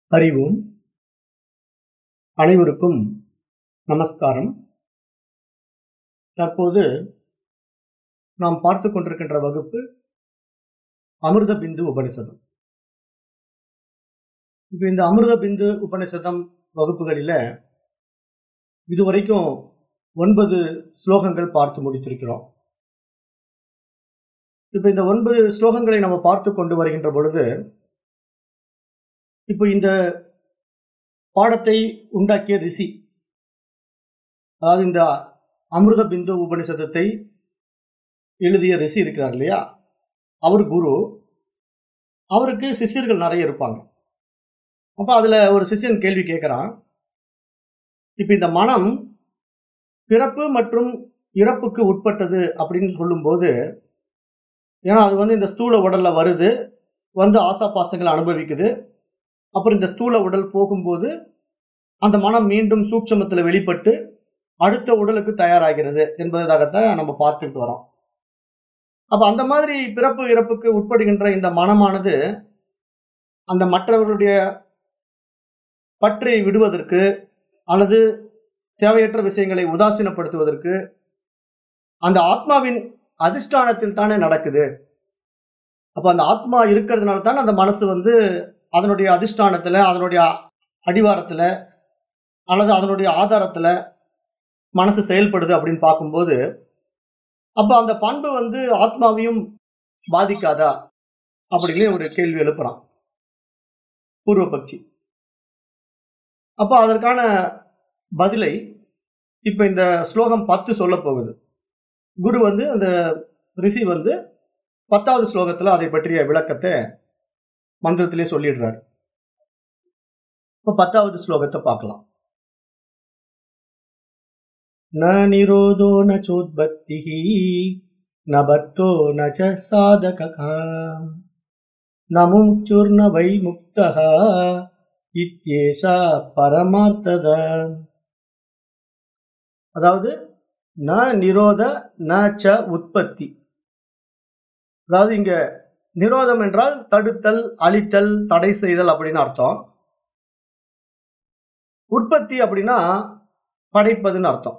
அறிவோம் அனைவருக்கும் நமஸ்காரம் தற்போது நாம் பார்த்து கொண்டிருக்கின்ற வகுப்பு அமிர்த பிந்து உபனிஷதம் இப்ப இந்த அமிர்த பிந்து உபனிஷதம் வகுப்புகளில இதுவரைக்கும் ஒன்பது ஸ்லோகங்கள் பார்த்து முடித்திருக்கிறோம் இப்ப இந்த ஒன்பது ஸ்லோகங்களை நம்ம பார்த்து கொண்டு வருகின்ற பொழுது இப்போ இந்த பாடத்தை உண்டாக்கிய ரிஷி அதாவது இந்த அமிர்த பிந்து உபனிஷதத்தை எழுதிய ரிஷி இருக்கிறார் இல்லையா அவர் குரு அவருக்கு சிஷ்யர்கள் நிறைய இருப்பாங்க அப்ப அதுல ஒரு சிஷ்யன் கேள்வி கேட்கிறான் இப்ப இந்த மனம் பிறப்பு மற்றும் இறப்புக்கு உட்பட்டது அப்படின்னு சொல்லும்போது ஏன்னா அது வந்து இந்த ஸ்தூல உடல்ல வருது வந்து ஆசா பாசங்களை அனுபவிக்குது அப்புறம் இந்த ஸ்தூல உடல் போகும்போது அந்த மனம் மீண்டும் சூட்சமத்துல வெளிப்பட்டு அடுத்த உடலுக்கு தயாராகிறது என்பதாகத்தான் நம்ம பார்த்துட்டு வரோம் அப்ப அந்த மாதிரி பிறப்பு இறப்புக்கு உட்படுகின்ற இந்த மனமானது அந்த மற்றவர்களுடைய பற்றை விடுவதற்கு அல்லது தேவையற்ற விஷயங்களை உதாசீனப்படுத்துவதற்கு அந்த ஆத்மாவின் அதிஷ்டானத்தில் தானே நடக்குது அப்ப அந்த ஆத்மா இருக்கிறதுனால தானே அந்த மனசு வந்து அதனுடைய அதிஷ்டானத்துல அதனுடைய அடிவாரத்துல அல்லது அதனுடைய ஆதாரத்துல மனசு செயல்படுது அப்படின்னு பார்க்கும்போது அப்ப அந்த பண்பு வந்து ஆத்மாவையும் பாதிக்காதா அப்படின்னு ஒரு கேள்வி எழுப்புறான் பூர்வபக்ஷி அப்ப அதற்கான பதிலை இப்ப இந்த ஸ்லோகம் பத்து சொல்ல போகுது குரு வந்து அந்த ரிஷி வந்து பத்தாவது ஸ்லோகத்துல அதை பற்றிய விளக்கத்தை மந்திரத்திலே சொல்லிடுறாரு இப்ப பத்தாவது ஸ்லோகத்தை பார்க்கலாம் ந நிரோதோ ந சோத்பத்திஹி ந பத்தோ ந ச சாதககா ந முமுச்சுர்ன வை முக்தः இத்யேஷா பரமார்த்தத அதாவது ந நிரோத ந ச உற்பத்தி அதாவது இங்க நிரோதம் என்றால் தடுத்தல் அழித்தல் தடை செய்தல் அப்படின்னு அர்த்தம் உற்பத்தி அப்படின்னா படைப்பதுன்னு அர்த்தம்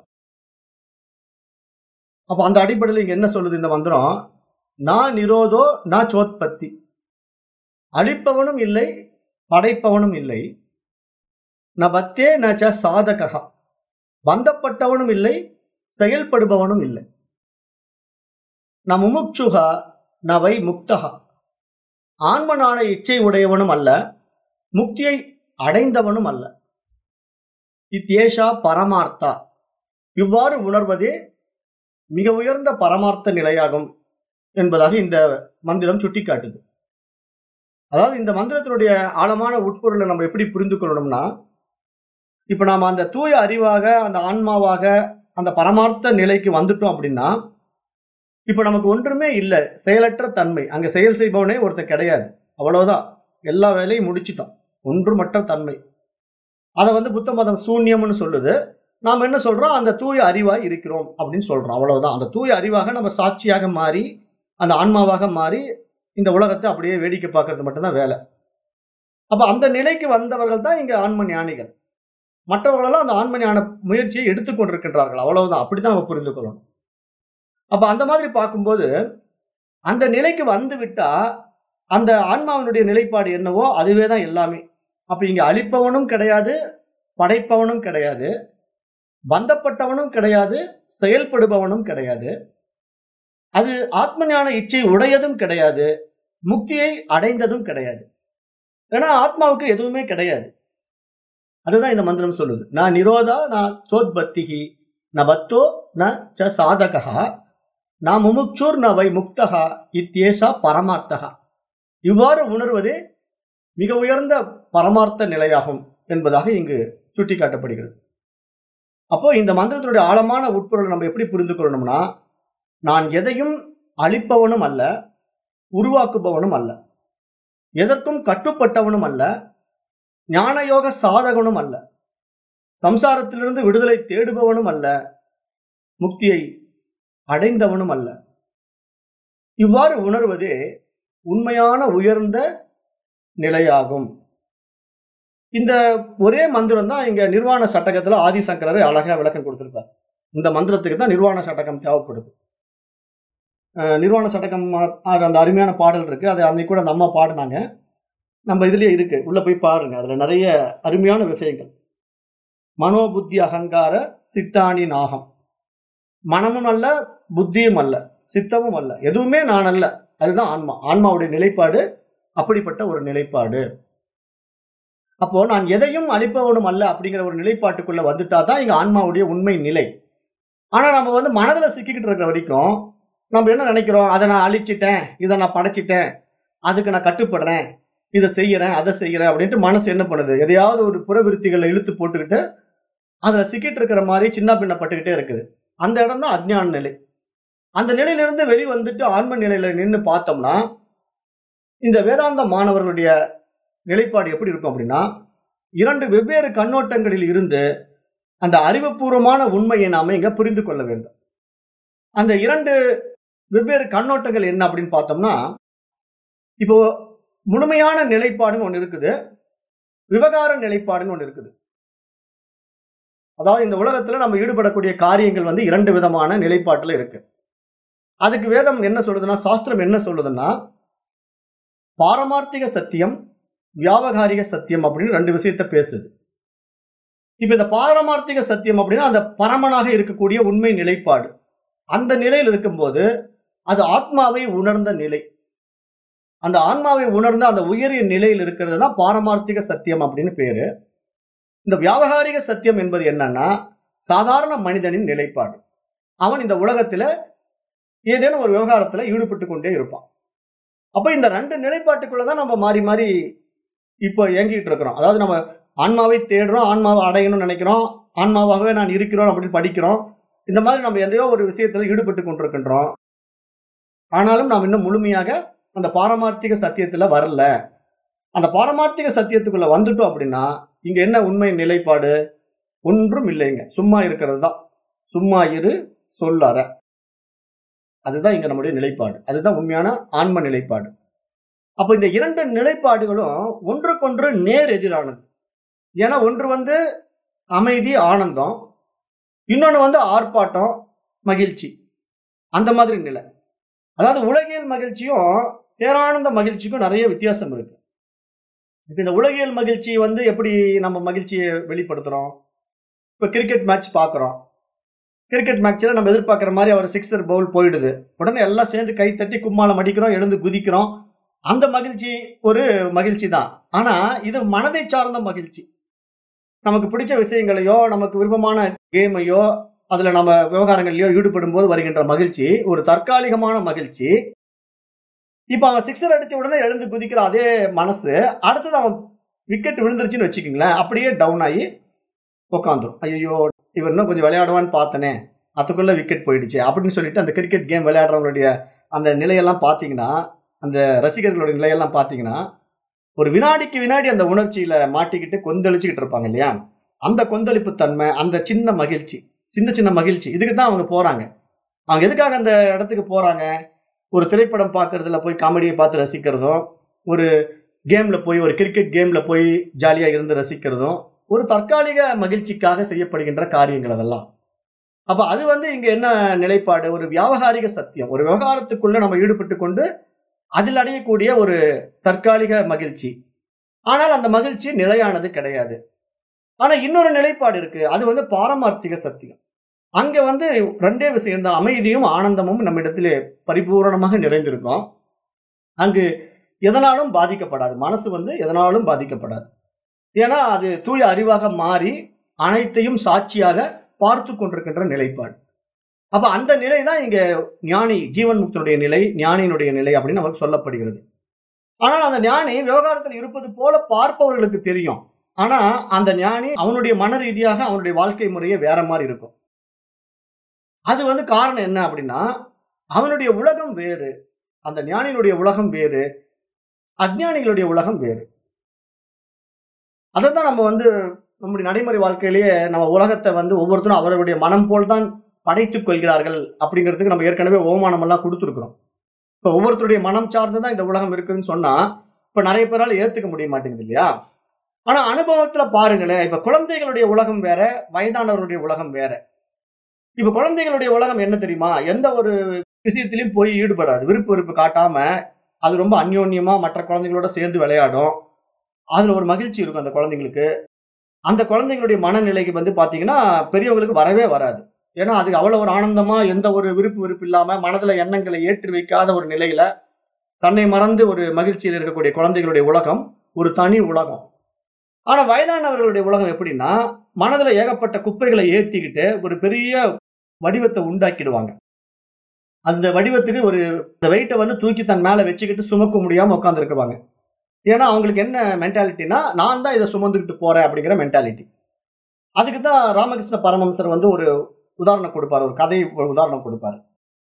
அப்ப அந்த அடிப்படையில் இங்க என்ன சொல்லுது இந்த மந்திரம் நான் நிரோதோ நான் சோத்பத்தி அழிப்பவனும் இல்லை படைப்பவனும் இல்லை ந பத்தே ந ச சாதகா பந்தப்பட்டவனும் இல்லை செயல்படுபவனும் இல்லை ந முமுட்சுகா நவை முக்தகா ஆன்மனான இச்சை உடையவனும் அல்ல முக்தியை அடைந்தவனும் அல்ல இத்தேஷா பரமார்த்தா இவ்வாறு உணர்வதே மிக உயர்ந்த பரமார்த்த நிலையாகும் என்பதாக இந்த மந்திரம் சுட்டிக்காட்டுது அதாவது இந்த மந்திரத்தினுடைய ஆழமான உட்பொருளை நம்ம எப்படி புரிந்து கொள்ளணும்னா இப்ப நாம அந்த தூய அறிவாக அந்த ஆன்மாவாக அந்த பரமார்த்த நிலைக்கு வந்துட்டோம் அப்படின்னா இப்ப நமக்கு ஒன்றுமே இல்லை செயலற்ற தன்மை அங்க செயல் செய்பவனே ஒருத்தர் கிடையாது அவ்வளவுதான் எல்லா வேலையும் முடிச்சிட்டோம் ஒன்றுமற்ற தன்மை அதை வந்து புத்த மதம் சூன்யம்னு சொல்லுது நாம் என்ன சொல்றோம் அந்த தூய அறிவாய் இருக்கிறோம் அப்படின்னு சொல்றோம் அவ்வளவுதான் அந்த தூய அறிவாக நம்ம சாட்சியாக மாறி அந்த ஆன்மாவாக மாறி இந்த உலகத்தை அப்படியே வேடிக்கை பார்க்கறது மட்டும்தான் வேலை அப்ப அந்த நிலைக்கு வந்தவர்கள் தான் இங்க ஆன்ம ஞானிகள் மற்றவர்களெல்லாம் அந்த ஆன்ம ஞான முயற்சியை எடுத்துக்கொண்டிருக்கின்றார்கள் அவ்வளவுதான் அப்படித்தான் நம்ம புரிந்து கொள்ளணும் அப்ப அந்த மாதிரி பார்க்கும்போது அந்த நிலைக்கு வந்து விட்டா அந்த ஆன்மாவினுடைய நிலைப்பாடு என்னவோ அதுவே தான் எல்லாமே அப்ப இங்க அழிப்பவனும் கிடையாது படைப்பவனும் கிடையாது பந்தப்பட்டவனும் கிடையாது செயல்படுபவனும் கிடையாது அது ஆத்ம ஞான இச்சை உடையதும் கிடையாது முக்தியை அடைந்ததும் கிடையாது ஏன்னா ஆத்மாவுக்கு எதுவுமே கிடையாது அதுதான் இந்த மந்திரம் சொல்லுது நான் நிரோதா நான் சோத்பத்திகி ந பத்தோ ந ச சாதகா நான் முமுக்சூர் ந வை முக்தகா இத்தியேசா பரமார்த்தகா இவ்வாறு உணர்வதே மிக உயர்ந்த பரமார்த்த நிலையாகும் என்பதாக இங்கு சுட்டிக்காட்டப்படுகிறது அப்போ இந்த மந்திரத்தினுடைய ஆழமான உட்பொருளை நம்ம எப்படி புரிந்து கொள்ளணும்னா நான் எதையும் அழிப்பவனும் அல்ல உருவாக்குபவனும் அல்ல எதற்கும் கட்டுப்பட்டவனும் அல்ல ஞானயோக சாதகனும் அல்ல சம்சாரத்திலிருந்து விடுதலை தேடுபவனும் அல்ல முக்தியை அடைந்தவனும் அல்ல இவ்வாறு உணர்வதே உண்மையான உயர்ந்த நிலையாகும் இந்த ஒரே மந்திரம் தான் இங்க நிர்வாண சட்டகத்துல ஆதிசங்கரர் அழகா விளக்கம் கொடுத்திருப்பார் இந்த மந்திரத்துக்கு தான் நிர்வாண சட்டகம் தேவைப்படுது அஹ் நிர்வாண சட்டகம் ஆ- அந்த அருமையான பாடல் இருக்கு அது அன்னைக்கு கூட அந்த அம்மா பாடினாங்க நம்ம இதுலயே இருக்கு உள்ள போய் பாருங்க அதுல நிறைய அருமையான விஷயங்கள் மனோபுத்தி அகங்கார சித்தாணி நாகம் மனமும் அல்ல புத்தியும் அல்ல சித்தமும் அல்ல எதுவுமே நான் அல்ல அதுதான் ஆன்மா ஆன்மாவுடைய நிலைப்பாடு அப்படிப்பட்ட ஒரு நிலைப்பாடு அப்போ நான் எதையும் அழிப்பவனும் அல்ல அப்படிங்கிற ஒரு நிலைப்பாட்டுக்குள்ள வந்துட்டா தான் இங்க ஆன்மாவுடைய உண்மை நிலை ஆனா நம்ம வந்து மனதுல சிக்கிக்கிட்டு இருக்கிற வரைக்கும் நம்ம என்ன நினைக்கிறோம் அதை நான் அழிச்சிட்டேன் இதை நான் படைச்சிட்டேன் அதுக்கு நான் கட்டுப்படுறேன் இதை செய்யறேன் அதை செய்யறேன் அப்படின்ட்டு மனசு என்ன பண்ணுது எதையாவது ஒரு புறவிருத்திகளை இழுத்து போட்டுக்கிட்டு அதுல சிக்கிட்டு இருக்கிற மாதிரி சின்ன பின்னப்பட்டுக்கிட்டே இருக்குது அந்த இடம் தான் அஜ்ஞான நிலை அந்த நிலையிலிருந்து வெளி வந்துட்டு ஆன்ம நிலையில நின்று பார்த்தோம்னா இந்த வேதாந்த மாணவர்களுடைய நிலைப்பாடு எப்படி இருக்கும் அப்படின்னா இரண்டு வெவ்வேறு கண்ணோட்டங்களில் இருந்து அந்த அறிவுபூர்வமான உண்மையை நாம இங்க புரிந்து கொள்ள வேண்டும் அந்த இரண்டு வெவ்வேறு கண்ணோட்டங்கள் என்ன அப்படின்னு பார்த்தோம்னா இப்போ முழுமையான நிலைப்பாடுன்னு ஒன்று இருக்குது விவகார நிலைப்பாடுன்னு ஒன்று இருக்குது அதாவது இந்த உலகத்துல நம்ம ஈடுபடக்கூடிய காரியங்கள் வந்து இரண்டு விதமான நிலைப்பாட்டுல இருக்கு அதுக்கு வேதம் என்ன சொல்லுதுன்னா சாஸ்திரம் என்ன சொல்லுதுன்னா பாரமார்த்திக சத்தியம் வியாபகாரிக சத்தியம் அப்படின்னு ரெண்டு விஷயத்த பேசுது இப்ப இந்த பாரமார்த்திக சத்தியம் அப்படின்னா அந்த பரமனாக இருக்கக்கூடிய உண்மை நிலைப்பாடு அந்த நிலையில் இருக்கும்போது அது ஆத்மாவை உணர்ந்த நிலை அந்த ஆன்மாவை உணர்ந்த அந்த உயரிய நிலையில் இருக்கிறது தான் பாரமார்த்திக சத்தியம் அப்படின்னு பேரு இந்த வியாபகாரிக சத்தியம் என்பது என்னன்னா சாதாரண மனிதனின் நிலைப்பாடு அவன் இந்த உலகத்துல ஏதேனும் ஒரு விவகாரத்துல ஈடுபட்டு கொண்டே இருப்பான் அப்ப இந்த ரெண்டு நிலைப்பாட்டுக்குள்ளதான் நம்ம மாறி மாறி இப்போ இயங்கிட்டு இருக்கிறோம் அதாவது நம்ம ஆன்மாவை தேடுறோம் ஆன்மாவை அடையணும்னு நினைக்கிறோம் ஆன்மாவாகவே நான் இருக்கிறோம் அப்படின்னு படிக்கிறோம் இந்த மாதிரி நம்ம எதையோ ஒரு விஷயத்துல ஈடுபட்டு கொண்டிருக்கின்றோம் ஆனாலும் நாம் இன்னும் முழுமையாக அந்த பாரமார்த்திக சத்தியத்துல வரல அந்த பாரமார்த்திக சத்தியத்துக்குள்ள வந்துட்டோம் அப்படின்னா இங்க என்ன உண்மை நிலைப்பாடு ஒன்றும் இல்லைங்க சும்மா இருக்கிறது தான் சும்மா இரு சொல்லற அதுதான் இங்க நம்முடைய நிலைப்பாடு அதுதான் உண்மையான ஆன்ம நிலைப்பாடு அப்ப இந்த இரண்டு நிலைப்பாடுகளும் ஒன்றுக்கொன்று நேர் எதிரானது ஏன்னா ஒன்று வந்து அமைதி ஆனந்தம் இன்னொன்னு வந்து ஆர்ப்பாட்டம் மகிழ்ச்சி அந்த மாதிரி நிலை அதாவது உலகியல் மகிழ்ச்சியும் பேரானந்த மகிழ்ச்சிக்கும் நிறைய வித்தியாசம் இருக்கு இப்ப இந்த உலகியல் மகிழ்ச்சி வந்து எப்படி நம்ம மகிழ்ச்சியை வெளிப்படுத்துறோம் இப்ப கிரிக்கெட் மேட்ச் பாக்குறோம் கிரிக்கெட் மேட்ச்ல நம்ம எதிர்பார்க்குற மாதிரி அவர் சிக்ஸர் பவுல் போயிடுது உடனே எல்லாம் சேர்ந்து கை தட்டி கும்மாளம் அடிக்கிறோம் எழுந்து குதிக்கிறோம் அந்த மகிழ்ச்சி ஒரு மகிழ்ச்சி தான் ஆனா இது மனதை சார்ந்த மகிழ்ச்சி நமக்கு பிடிச்ச விஷயங்களையோ நமக்கு விருப்பமான கேமையோ அதுல நம்ம விவகாரங்களையோ ஈடுபடும் போது வருகின்ற மகிழ்ச்சி ஒரு தற்காலிகமான மகிழ்ச்சி இப்ப அவன் சிக்ஸர் அடிச்ச உடனே எழுந்து குதிக்கிற அதே மனசு அடுத்தது அவன் விக்கெட் விழுந்துருச்சுன்னு வச்சுக்கோங்களேன் அப்படியே டவுன் ஆகி உட்காந்துரும் ஐயோ இவன் இன்னும் கொஞ்சம் விளையாடுவான்னு பார்த்தனே அதுக்குள்ள விக்கெட் போயிடுச்சு அப்படின்னு சொல்லிட்டு அந்த கிரிக்கெட் கேம் விளையாடுறவங்களுடைய அந்த நிலையெல்லாம் பார்த்தீங்கன்னா அந்த ரசிகர்களுடைய நிலையெல்லாம் பார்த்தீங்கன்னா ஒரு வினாடிக்கு வினாடி அந்த உணர்ச்சியில மாட்டிக்கிட்டு கொந்தளிச்சுக்கிட்டு இருப்பாங்க இல்லையா அந்த கொந்தளிப்பு தன்மை அந்த சின்ன மகிழ்ச்சி சின்ன சின்ன மகிழ்ச்சி இதுக்கு தான் அவங்க போறாங்க அவங்க எதுக்காக அந்த இடத்துக்கு போறாங்க ஒரு திரைப்படம் பார்க்கறதுல போய் காமெடியை பார்த்து ரசிக்கிறதும் ஒரு கேம்ல போய் ஒரு கிரிக்கெட் கேம்ல போய் ஜாலியா இருந்து ரசிக்கிறதும் ஒரு தற்காலிக மகிழ்ச்சிக்காக செய்யப்படுகின்ற காரியங்கள் அதெல்லாம் அப்ப அது வந்து இங்க என்ன நிலைப்பாடு ஒரு வியாபகாரிக சத்தியம் ஒரு விவகாரத்துக்குள்ள நம்ம ஈடுபட்டு கொண்டு அதில் அடையக்கூடிய ஒரு தற்காலிக மகிழ்ச்சி ஆனால் அந்த மகிழ்ச்சி நிலையானது கிடையாது ஆனா இன்னொரு நிலைப்பாடு இருக்கு அது வந்து பாரமார்த்திக சத்தியம் அங்க வந்து ரெண்டே விஷயம் தான் அமைதியும் ஆனந்தமும் நம்ம இடத்திலே பரிபூரணமாக நிறைந்திருக்கும் அங்கு எதனாலும் பாதிக்கப்படாது மனசு வந்து எதனாலும் பாதிக்கப்படாது ஏன்னா அது தூய அறிவாக மாறி அனைத்தையும் சாட்சியாக பார்த்து கொண்டிருக்கின்ற நிலைப்பாடு அப்ப அந்த நிலை தான் இங்க ஞானி ஜீவன் முக்தனுடைய நிலை ஞானியினுடைய நிலை அப்படின்னு நமக்கு சொல்லப்படுகிறது ஆனால் அந்த ஞானி விவகாரத்தில் இருப்பது போல பார்ப்பவர்களுக்கு தெரியும் ஆனா அந்த ஞானி அவனுடைய மன ரீதியாக அவனுடைய வாழ்க்கை முறையே வேற மாதிரி இருக்கும் அது வந்து காரணம் என்ன அப்படின்னா அவனுடைய உலகம் வேறு அந்த ஞானியினுடைய உலகம் வேறு அஜ்ஞானிகளுடைய உலகம் வேறு அதைத்தான் நம்ம வந்து நம்முடைய நடைமுறை வாழ்க்கையிலேயே நம்ம உலகத்தை வந்து ஒவ்வொருத்தரும் அவருடைய மனம் போல் தான் படைத்துக் கொள்கிறார்கள் அப்படிங்கிறதுக்கு நம்ம ஏற்கனவே ஓமானம் எல்லாம் கொடுத்துருக்குறோம் இப்போ ஒவ்வொருத்தருடைய மனம் சார்ந்து தான் இந்த உலகம் இருக்குதுன்னு சொன்னா இப்ப நிறைய பேரால ஏத்துக்க முடிய மாட்டேங்குது இல்லையா ஆனா அனுபவத்துல பாருங்களேன் இப்ப குழந்தைகளுடைய உலகம் வேற வயதானவருடைய உலகம் வேற இப்ப குழந்தைகளுடைய உலகம் என்ன தெரியுமா எந்த ஒரு விஷயத்திலையும் போய் ஈடுபடாது விருப்பு வெறுப்பு காட்டாம அது ரொம்ப அந்யோன்யமா மற்ற குழந்தைங்களோட சேர்ந்து விளையாடும் அதுல ஒரு மகிழ்ச்சி இருக்கும் அந்த குழந்தைங்களுக்கு அந்த குழந்தைங்களுடைய மனநிலைக்கு வந்து பாத்தீங்கன்னா பெரியவங்களுக்கு வரவே வராது ஏன்னா அதுக்கு அவ்வளவு ஒரு ஆனந்தமா எந்த ஒரு விருப்பு வெறுப்பு இல்லாம மனதுல எண்ணங்களை ஏற்றி வைக்காத ஒரு நிலையில தன்னை மறந்து ஒரு மகிழ்ச்சியில் இருக்கக்கூடிய குழந்தைகளுடைய உலகம் ஒரு தனி உலகம் ஆனா வயதானவர்களுடைய உலகம் எப்படின்னா மனதுல ஏகப்பட்ட குப்பைகளை ஏத்திக்கிட்டு ஒரு பெரிய வடிவத்தை உண்டாக்கிடுவாங்க அந்த வடிவத்துக்கு ஒரு வெயிட்டை வந்து தூக்கி தன் மேல வச்சுக்கிட்டு சுமக்க முடியாம உட்கார்ந்து இருக்குவாங்க ஏன்னா அவங்களுக்கு என்ன மென்டாலிட்டினா நான் தான் இதை சுமந்துக்கிட்டு போறேன் அப்படிங்கிற மென்டாலிட்டி அதுக்கு தான் ராமகிருஷ்ண பரமஹம்சர் வந்து ஒரு உதாரணம் கொடுப்பாரு ஒரு கதை ஒரு உதாரணம் கொடுப்பாரு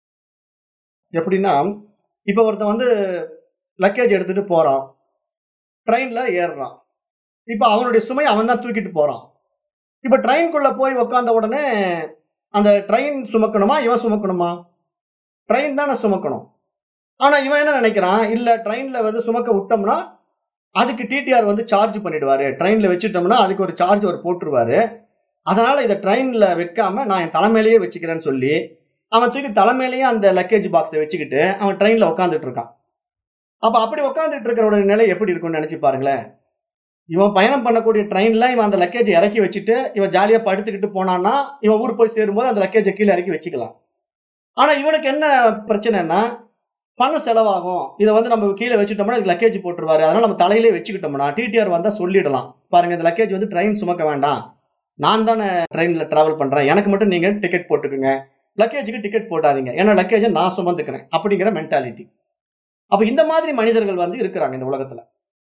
எப்படின்னா இப்ப ஒருத்தன் வந்து லக்கேஜ் எடுத்துட்டு போறான் ட்ரெயின்ல ஏறுறான் இப்ப அவனுடைய சுமை அவன் தான் தூக்கிட்டு போறான் இப்ப ட்ரெயின்குள்ள போய் உக்காந்த உடனே அந்த ட்ரெயின் சுமக்கணுமா இவன் சுமக்கணுமா ட்ரெயின் தானே சுமக்கணும் ஆனா இவன் என்ன நினைக்கிறான் இல்ல ட்ரெயின்ல வந்து சுமக்க விட்டோம்னா அதுக்கு டிடிஆர் வந்து சார்ஜ் பண்ணிடுவாரு ட்ரெயின்ல வச்சுட்டோம்னா அதுக்கு ஒரு சார்ஜ் அவர் போட்டுருவாரு அதனால இதை ட்ரெயின்ல வைக்காம நான் என் தலைமையிலேயே வச்சுக்கிறேன்னு சொல்லி அவன் தூக்கி தலைமையிலேயே அந்த லக்கேஜ் பாக்ஸை வச்சுக்கிட்டு அவன் ட்ரெயின்ல உட்காந்துட்டு இருக்கான் அப்ப அப்படி உட்காந்துட்டு இருக்கிறோட நிலை எப்படி இருக்கும்னு நினைச்சு பாருங்களேன் இவன் பயணம் பண்ணக்கூடிய ட்ரெயின்ல இவன் அந்த லக்கேஜ் இறக்கி வச்சுட்டு இவன் ஜாலியா படுத்துக்கிட்டு போனான்னா இவன் ஊர் போய் சேரும்போது அந்த லக்கேஜை கீழே இறக்கி வச்சுக்கலாம் ஆனா இவனுக்கு என்ன பிரச்சனைன்னா பணம் செலவாகும் இதை வந்து நம்ம கீழே வச்சுட்டோம்னா இதுக்கு லக்கேஜ் போட்டுருவாரு அதனால நம்ம தலையிலே வச்சுக்கிட்டோம்னா டிடிஆர் வந்தா சொல்லிடலாம் பாருங்க இந்த லக்கேஜ் வந்து ட்ரெயின் சுமக்க வேண்டாம் நான் தானே ட்ரெயின்ல டிராவல் பண்றேன் எனக்கு மட்டும் நீங்க டிக்கெட் போட்டுக்குங்க லக்கேஜுக்கு டிக்கெட் போட்டாதீங்க ஏன்னா லக்கேஜை நான் சுமந்துக்கிறேன் அப்படிங்கிற மென்டாலிட்டி அப்ப இந்த மாதிரி மனிதர்கள் வந்து இருக்கிறாங்க இந்த உலகத்துல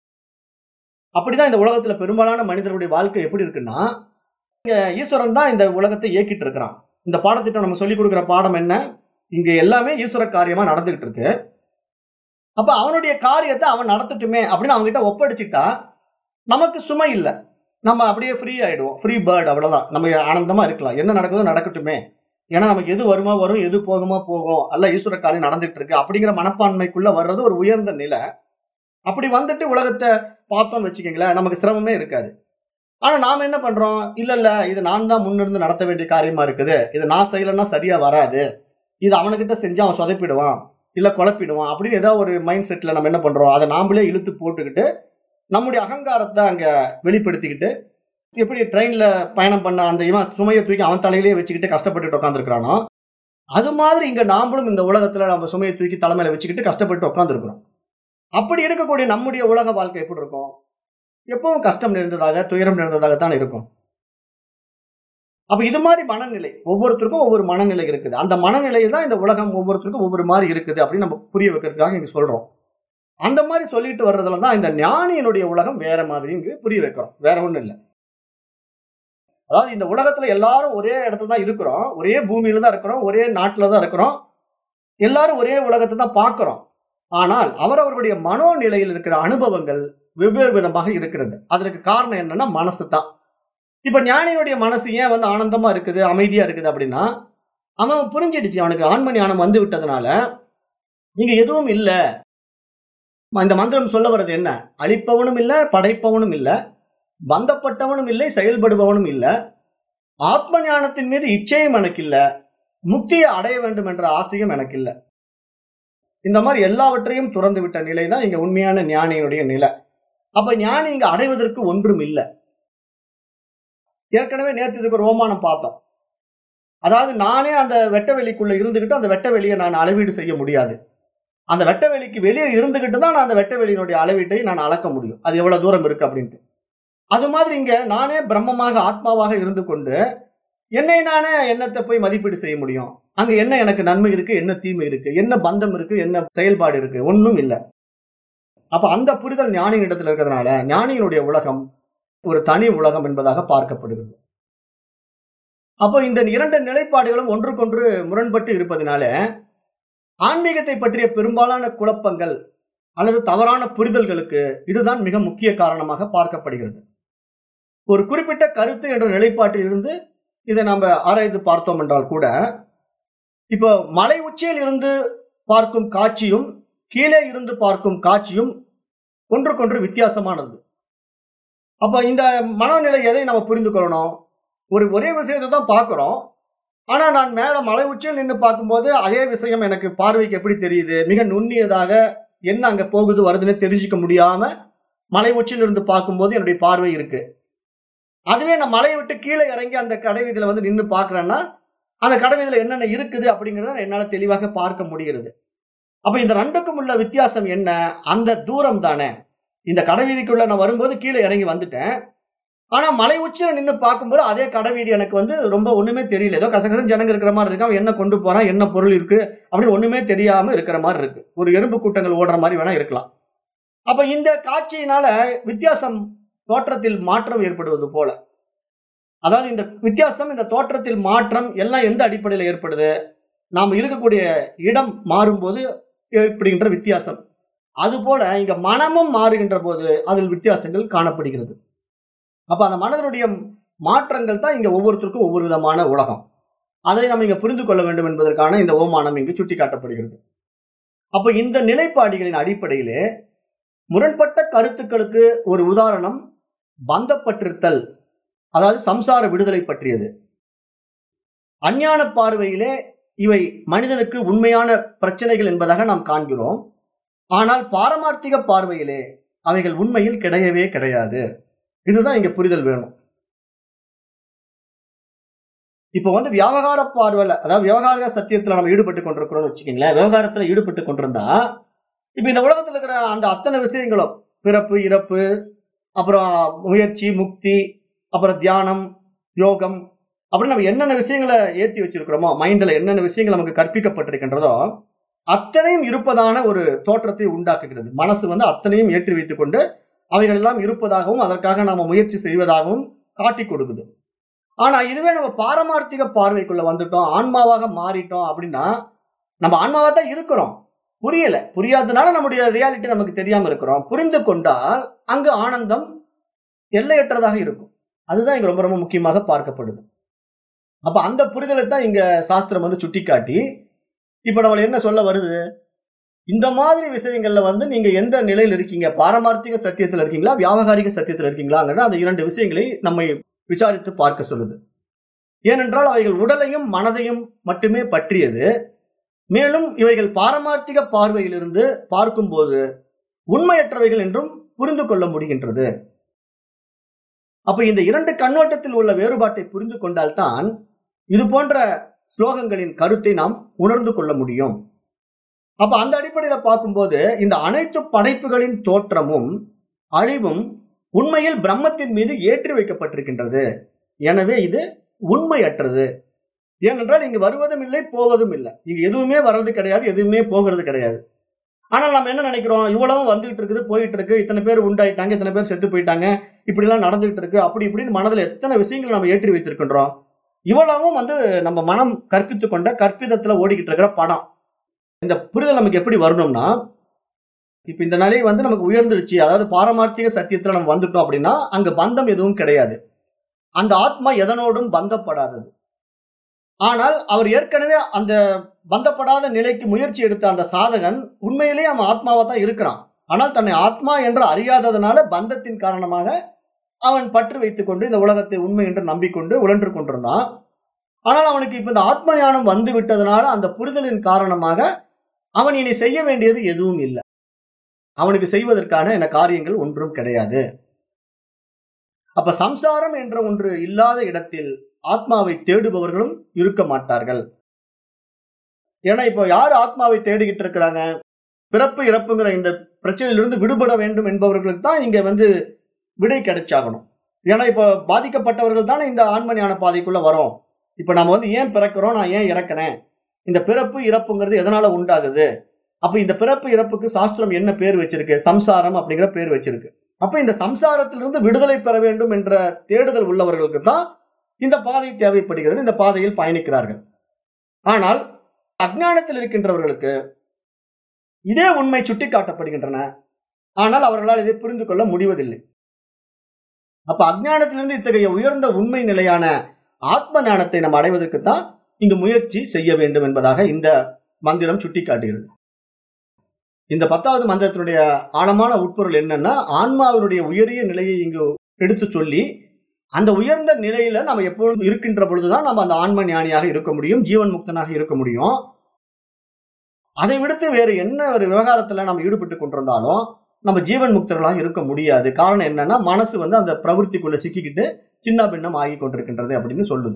அப்படிதான் இந்த உலகத்துல பெரும்பாலான மனிதர்களுடைய வாழ்க்கை எப்படி இருக்குன்னா இங்க ஈஸ்வரன் தான் இந்த உலகத்தை இயக்கிட்டு இருக்கிறான் இந்த பாடத்திட்டம் நம்ம சொல்லி கொடுக்குற பாடம் என்ன இங்க எல்லாமே ஈஸ்வர காரியமா நடந்துகிட்டு இருக்கு அப்ப அவனுடைய காரியத்தை அவன் நடத்தட்டுமே அப்படின்னு அவங்க கிட்ட ஒப்படைச்சிட்டா நமக்கு சுமை இல்லை நம்ம அப்படியே ஃப்ரீ ஆயிடுவோம் ஃப்ரீ பேர்ட் அவ்வளவுதான் நம்ம ஆனந்தமா இருக்கலாம் என்ன நடக்குதோ நடக்கட்டுமே ஏன்னா நமக்கு எது வருமோ வரும் எது போகுமோ போகும் அல்ல ஈஸ்வர காரியம் நடந்துட்டு இருக்கு அப்படிங்கிற மனப்பான்மைக்குள்ள வர்றது ஒரு உயர்ந்த நிலை அப்படி வந்துட்டு உலகத்தை பார்த்தோம்னு வச்சுக்கோங்களேன் நமக்கு சிரமமே இருக்காது ஆனா நாம என்ன பண்றோம் இல்ல இல்ல இது நான் தான் முன்னிருந்து நடத்த வேண்டிய காரியமா இருக்குது இது நான் செய்யலைன்னா சரியா வராது இது அவனுக்கிட்ட செஞ்சு அவன் சொதப்பிடுவான் இல்ல குழப்பிடுவான் அப்படின்னு ஏதோ ஒரு மைண்ட் செட்ல நம்ம என்ன பண்றோம் அதை நாமளே இழுத்து போட்டுக்கிட்டு நம்முடைய அகங்காரத்தை அங்க வெளிப்படுத்திக்கிட்டு எப்படி ட்ரெயின்ல பயணம் பண்ண அந்த இவன் சுமையை தூக்கி அவன் தலையிலேயே வச்சுக்கிட்டு கஷ்டப்பட்டுட்டு உட்காந்துருக்கானோ அது மாதிரி இங்க நாமளும் இந்த உலகத்துல நம்ம சுமையை தூக்கி தலைமையில வச்சுக்கிட்டு கஷ்டப்பட்டு உட்காந்துருக்கிறோம் அப்படி இருக்கக்கூடிய நம்முடைய உலக வாழ்க்கை எப்படி இருக்கும் எப்பவும் கஷ்டம் நிறைந்ததாக துயரம் நிறைந்ததாக தான் இருக்கும் அப்ப இது மாதிரி மனநிலை ஒவ்வொருத்தருக்கும் ஒவ்வொரு மனநிலை இருக்குது அந்த மனநிலை தான் இந்த உலகம் ஒவ்வொருத்தருக்கும் ஒவ்வொரு மாதிரி இருக்குது அப்படின்னு நம்ம புரிய வைக்கிறதுக்காக இங்க சொல்றோம் அந்த மாதிரி சொல்லிட்டு வர்றதுல தான் இந்த ஞானியினுடைய உலகம் வேற மாதிரி இங்கு புரிய வைக்கிறோம் வேற ஒண்ணும் இல்லை அதாவது இந்த உலகத்துல எல்லாரும் ஒரே இடத்துல தான் இருக்கிறோம் ஒரே பூமியில தான் இருக்கிறோம் ஒரே நாட்டுல தான் இருக்கிறோம் எல்லாரும் ஒரே உலகத்தை தான் பார்க்கிறோம் ஆனால் அவரவர்களுடைய மனோநிலையில் இருக்கிற அனுபவங்கள் வெவ்வேறு விதமாக இருக்கிறது அதற்கு காரணம் என்னன்னா மனசு தான் இப்ப ஞானியினுடைய மனசு ஏன் வந்து ஆனந்தமா இருக்குது அமைதியா இருக்குது அப்படின்னா அவன் புரிஞ்சிடுச்சு அவனுக்கு ஆண்மணி ஞானம் வந்து விட்டதுனால இங்க எதுவும் இல்ல இந்த மந்திரம் சொல்ல வர்றது என்ன அழிப்பவனும் இல்ல படைப்பவனும் இல்ல பந்தப்பட்டவனும் இல்லை செயல்படுபவனும் இல்ல ஆத்ம ஞானத்தின் மீது இச்சையும் எனக்கு இல்ல முக்தியை அடைய வேண்டும் என்ற ஆசையும் எனக்கு இல்ல இந்த மாதிரி எல்லாவற்றையும் துறந்து விட்ட நிலை தான் இங்க உண்மையான ஞானியினுடைய நிலை அப்ப ஞானி இங்க அடைவதற்கு ஒன்றும் இல்லை ஏற்கனவே நேற்று இதுக்கு ஒரு ஓமானம் பார்த்தோம் அதாவது நானே அந்த வெட்ட வெளிக்குள்ள இருந்துகிட்டு அந்த வெட்ட வெளியை நான் அளவீடு செய்ய முடியாது அந்த வெட்ட வெளிக்கு வெளியே இருந்துகிட்டு தான் நான் அந்த வெட்ட வெளியினுடைய அளவீட்டை நான் அளக்க முடியும் அது எவ்வளவு தூரம் இருக்கு அப்படின்ட்டு அது மாதிரி இங்க நானே பிரம்மமாக ஆத்மாவாக இருந்து கொண்டு என்னை நானே எண்ணத்தை போய் மதிப்பீடு செய்ய முடியும் அங்க என்ன எனக்கு நன்மை இருக்கு என்ன தீமை இருக்கு என்ன பந்தம் இருக்கு என்ன செயல்பாடு இருக்கு ஒன்றும் இல்லை அப்ப அந்த புரிதல் ஞானியின் இடத்துல இருக்கிறதுனால ஞானியினுடைய உலகம் ஒரு தனி உலகம் என்பதாக பார்க்கப்படுகிறது அப்போ இந்த இரண்டு நிலைப்பாடுகளும் ஒன்றுக்கொன்று முரண்பட்டு இருப்பதனால ஆன்மீகத்தை பற்றிய பெரும்பாலான குழப்பங்கள் அல்லது தவறான புரிதல்களுக்கு இதுதான் மிக முக்கிய காரணமாக பார்க்கப்படுகிறது ஒரு குறிப்பிட்ட கருத்து என்ற நிலைப்பாட்டில் இருந்து இதை நம்ம ஆராய்ந்து பார்த்தோம் என்றால் கூட இப்போ மலை உச்சியில் இருந்து பார்க்கும் காட்சியும் கீழே இருந்து பார்க்கும் காட்சியும் ஒன்றுக்கொன்று வித்தியாசமானது அப்ப இந்த மனநிலை எதை நம்ம புரிந்து கொள்ளணும் ஒரு ஒரே விஷயத்தை தான் பார்க்கிறோம் ஆனா நான் மேல மலை உச்சியில் நின்று பார்க்கும்போது அதே விஷயம் எனக்கு பார்வைக்கு எப்படி தெரியுது மிக நுண்ணியதாக என்ன அங்க போகுது வருதுன்னு தெரிஞ்சுக்க முடியாம மலை உச்சியில் இருந்து பார்க்கும்போது என்னுடைய பார்வை இருக்கு அதுவே நான் மலையை விட்டு கீழே இறங்கி அந்த கடைவீதியில வந்து நின்று பார்க்கறேன்னா அந்த கடைவீதியில என்னென்ன இருக்குது அப்படிங்கறத என்னால தெளிவாக பார்க்க முடிகிறது அப்ப இந்த ரெண்டுக்கும் உள்ள வித்தியாசம் என்ன அந்த தூரம் தானே இந்த கடைவீதிக்குள்ள நான் வரும்போது கீழே இறங்கி வந்துட்டேன் ஆனா மலை உச்சியில நின்று பார்க்கும்போது அதே கடைவீதி எனக்கு வந்து ரொம்ப ஒண்ணுமே தெரியல ஏதோ கசகசம் ஜனங்க இருக்கிற மாதிரி இருக்கு அவன் என்ன கொண்டு போறான் என்ன பொருள் இருக்கு அப்படின்னு ஒண்ணுமே தெரியாம இருக்கிற மாதிரி இருக்கு ஒரு எறும்பு கூட்டங்கள் ஓடுற மாதிரி வேணா இருக்கலாம் அப்ப இந்த காட்சியினால வித்தியாசம் தோற்றத்தில் மாற்றம் ஏற்படுவது போல அதாவது இந்த வித்தியாசம் இந்த தோற்றத்தில் மாற்றம் எல்லாம் எந்த அடிப்படையில் ஏற்படுது நாம் இருக்கக்கூடிய இடம் மாறும்போது ஏற்படுகின்ற வித்தியாசம் அதுபோல இங்க மனமும் மாறுகின்ற போது அதில் வித்தியாசங்கள் காணப்படுகிறது அப்ப அந்த மனதனுடைய மாற்றங்கள் தான் இங்க ஒவ்வொருத்தருக்கும் ஒவ்வொரு விதமான உலகம் அதை நம்ம இங்க புரிந்து கொள்ள வேண்டும் என்பதற்கான இந்த ஓமானம் இங்கு சுட்டிக்காட்டப்படுகிறது அப்ப இந்த நிலைப்பாடுகளின் அடிப்படையிலே முரண்பட்ட கருத்துக்களுக்கு ஒரு உதாரணம் பந்தப்பட்டிருத்தல் அதாவது சம்சார விடுதலை பற்றியது அஞ்ஞான பார்வையிலே இவை மனிதனுக்கு உண்மையான பிரச்சனைகள் என்பதாக நாம் காண்கிறோம் ஆனால் பாரமார்த்திக பார்வையிலே அவைகள் உண்மையில் கிடையவே கிடையாது இதுதான் இங்க புரிதல் வேணும் இப்ப வந்து வியாபகார பார்வையில அதாவது விவகார சத்தியத்துல நம்ம ஈடுபட்டு கொண்டிருக்கிறோம்னு வச்சுக்கீங்களேன் விவகாரத்துல ஈடுபட்டு கொண்டிருந்தா இப்ப இந்த உலகத்துல இருக்கிற அந்த அத்தனை விஷயங்களும் பிறப்பு இறப்பு அப்புறம் முயற்சி முக்தி அப்புறம் தியானம் யோகம் அப்படின்னு நம்ம என்னென்ன விஷயங்களை ஏத்தி வச்சிருக்கிறோமோ மைண்ட்ல என்னென்ன விஷயங்கள் நமக்கு கற்பிக்கப்பட்டிருக்கின்றதோ அத்தனையும் இருப்பதான ஒரு தோற்றத்தை உண்டாக்குகிறது மனசு வந்து அத்தனையும் ஏற்றி வைத்துக் கொண்டு அவைகள் எல்லாம் இருப்பதாகவும் அதற்காக நாம முயற்சி செய்வதாகவும் காட்டி கொடுக்குது ஆனா இதுவே நம்ம பாரமார்த்திக பார்வைக்குள்ள வந்துட்டோம் ஆன்மாவாக மாறிட்டோம் அப்படின்னா நம்ம ஆன்மாவா தான் இருக்கிறோம் புரியல புரியாததுனால நம்முடைய ரியாலிட்டி நமக்கு தெரியாம இருக்கிறோம் புரிந்து கொண்டால் அங்கு ஆனந்தம் எல்லையற்றதாக இருக்கும் அதுதான் இங்க ரொம்ப ரொம்ப முக்கியமாக பார்க்கப்படுது அப்ப அந்த புரிதலை தான் இங்க சாஸ்திரம் வந்து சுட்டிக்காட்டி இப்ப நம்மள என்ன சொல்ல வருது இந்த மாதிரி விஷயங்கள்ல வந்து நீங்க எந்த நிலையில இருக்கீங்க பாரமார்த்திக சத்தியத்துல இருக்கீங்களா வியாபகாரிக சத்தியத்துல இருக்கீங்களாங்கிற அந்த இரண்டு விஷயங்களை நம்மை விசாரித்து பார்க்க சொல்லுது ஏனென்றால் அவைகள் உடலையும் மனதையும் மட்டுமே பற்றியது மேலும் இவைகள் பாரமார்த்திக பார்வையிலிருந்து பார்க்கும்போது உண்மையற்றவைகள் என்றும் புரிந்து கொள்ள முடிகின்றது அப்ப இந்த இரண்டு கண்ணோட்டத்தில் உள்ள வேறுபாட்டை புரிந்து கொண்டால்தான் இது போன்ற ஸ்லோகங்களின் கருத்தை நாம் உணர்ந்து கொள்ள முடியும் அப்ப அந்த அடிப்படையில பார்க்கும்போது இந்த அனைத்து படைப்புகளின் தோற்றமும் அழிவும் உண்மையில் பிரம்மத்தின் மீது ஏற்றி வைக்கப்பட்டிருக்கின்றது எனவே இது உண்மையற்றது ஏனென்றால் இங்கு வருவதும் இல்லை போவதும் இல்லை இங்க எதுவுமே வர்றது கிடையாது எதுவுமே போகிறது கிடையாது ஆனால் நம்ம என்ன நினைக்கிறோம் இவ்வளவும் வந்துகிட்டு இருக்குது போயிட்டு இருக்கு இத்தனை பேர் உண்டாயிட்டாங்க இத்தனை பேர் செத்து போயிட்டாங்க இப்படி எல்லாம் நடந்துகிட்டு இருக்கு அப்படி இப்படின்னு மனதில் எத்தனை விஷயங்கள் நம்ம ஏற்றி வைத்திருக்கின்றோம் இவ்வளவும் வந்து நம்ம மனம் கற்பித்து கொண்ட கற்பிதத்துல ஓடிக்கிட்டு இருக்கிற படம் இந்த புரிதல் நமக்கு எப்படி வரணும்னா இப்ப இந்த நிலை வந்து நமக்கு உயர்ந்துருச்சு அதாவது பாரமார்த்திக சத்தியத்துல நம்ம வந்துட்டோம் அப்படின்னா அங்க பந்தம் எதுவும் கிடையாது அந்த ஆத்மா எதனோடும் பந்தப்படாதது ஆனால் அவர் ஏற்கனவே அந்த பந்தப்படாத நிலைக்கு முயற்சி எடுத்த அந்த சாதகன் உண்மையிலேயே அவன் ஆத்மாவா தான் இருக்கிறான் ஆனால் தன்னை ஆத்மா என்று அறியாததுனால பந்தத்தின் காரணமாக அவன் பற்று வைத்துக் கொண்டு இந்த உலகத்தை உண்மை என்று நம்பிக்கொண்டு உழன்று கொண்டிருந்தான் ஆனால் அவனுக்கு இப்ப இந்த ஆத்ம ஞானம் வந்து விட்டதுனால அந்த புரிதலின் காரணமாக அவன் இனி செய்ய வேண்டியது எதுவும் இல்லை அவனுக்கு செய்வதற்கான என்ன காரியங்கள் ஒன்றும் கிடையாது அப்ப சம்சாரம் என்ற ஒன்று இல்லாத இடத்தில் ஆத்மாவை தேடுபவர்களும் இருக்க மாட்டார்கள் ஏன்னா இப்போ யார் ஆத்மாவை தேடிக்கிட்டு இருக்கிறாங்க பிறப்பு இறப்புங்கிற இந்த பிரச்சனையிலிருந்து விடுபட வேண்டும் என்பவர்களுக்கு தான் இங்க வந்து விடை கிடைச்சாகணும் ஏன்னா இப்போ பாதிக்கப்பட்டவர்கள் தானே இந்த ஆன்ம ஞான பாதைக்குள்ள வரோம் இப்ப நம்ம வந்து ஏன் பிறக்கிறோம் நான் ஏன் இறக்குறேன் இந்த பிறப்பு இறப்புங்கிறது எதனால உண்டாகுது அப்ப இந்த பிறப்பு இறப்புக்கு சாஸ்திரம் என்ன பேர் வச்சிருக்கு சம்சாரம் அப்படிங்கிற பேர் வச்சிருக்கு அப்ப இந்த சம்சாரத்திலிருந்து விடுதலை பெற வேண்டும் என்ற தேடுதல் உள்ளவர்களுக்கு தான் இந்த பாதை தேவைப்படுகிறது இந்த பாதையில் பயணிக்கிறார்கள் ஆனால் அஜ்ஞானத்தில் இருக்கின்றவர்களுக்கு இதே உண்மை சுட்டி காட்டப்படுகின்றன ஆனால் அவர்களால் இதை புரிந்து கொள்ள முடிவதில்லை அப்ப அஜ்ஞானத்திலிருந்து இத்தகைய உயர்ந்த உண்மை நிலையான ஆத்ம ஞானத்தை நாம் அடைவதற்கு தான் இங்கு முயற்சி செய்ய வேண்டும் என்பதாக இந்த மந்திரம் சுட்டி காட்டுகிறது இந்த பத்தாவது மந்திரத்தினுடைய ஆழமான உட்பொருள் என்னன்னா ஆன்மாவினுடைய உயரிய நிலையை இங்கு எடுத்து சொல்லி அந்த உயர்ந்த நிலையில நம்ம எப்பொழுதும் இருக்கின்ற பொழுதுதான் நம்ம அந்த ஆன்ம ஞானியாக இருக்க முடியும் ஜீவன் முக்தனாக இருக்க முடியும் அதை விடுத்து வேறு என்ன ஒரு விவகாரத்துல நம்ம ஈடுபட்டு கொண்டிருந்தாலும் நம்ம ஜீவன் முக்தர்களாக இருக்க முடியாது காரணம் என்னன்னா மனசு வந்து அந்த பிரவೃத்திக்குள்ள சிக்கிக்கிட்டு சின்ன பின்னம் ஆகி கொண்டிருக்கின்றது அப்படின்னு சொல்லுது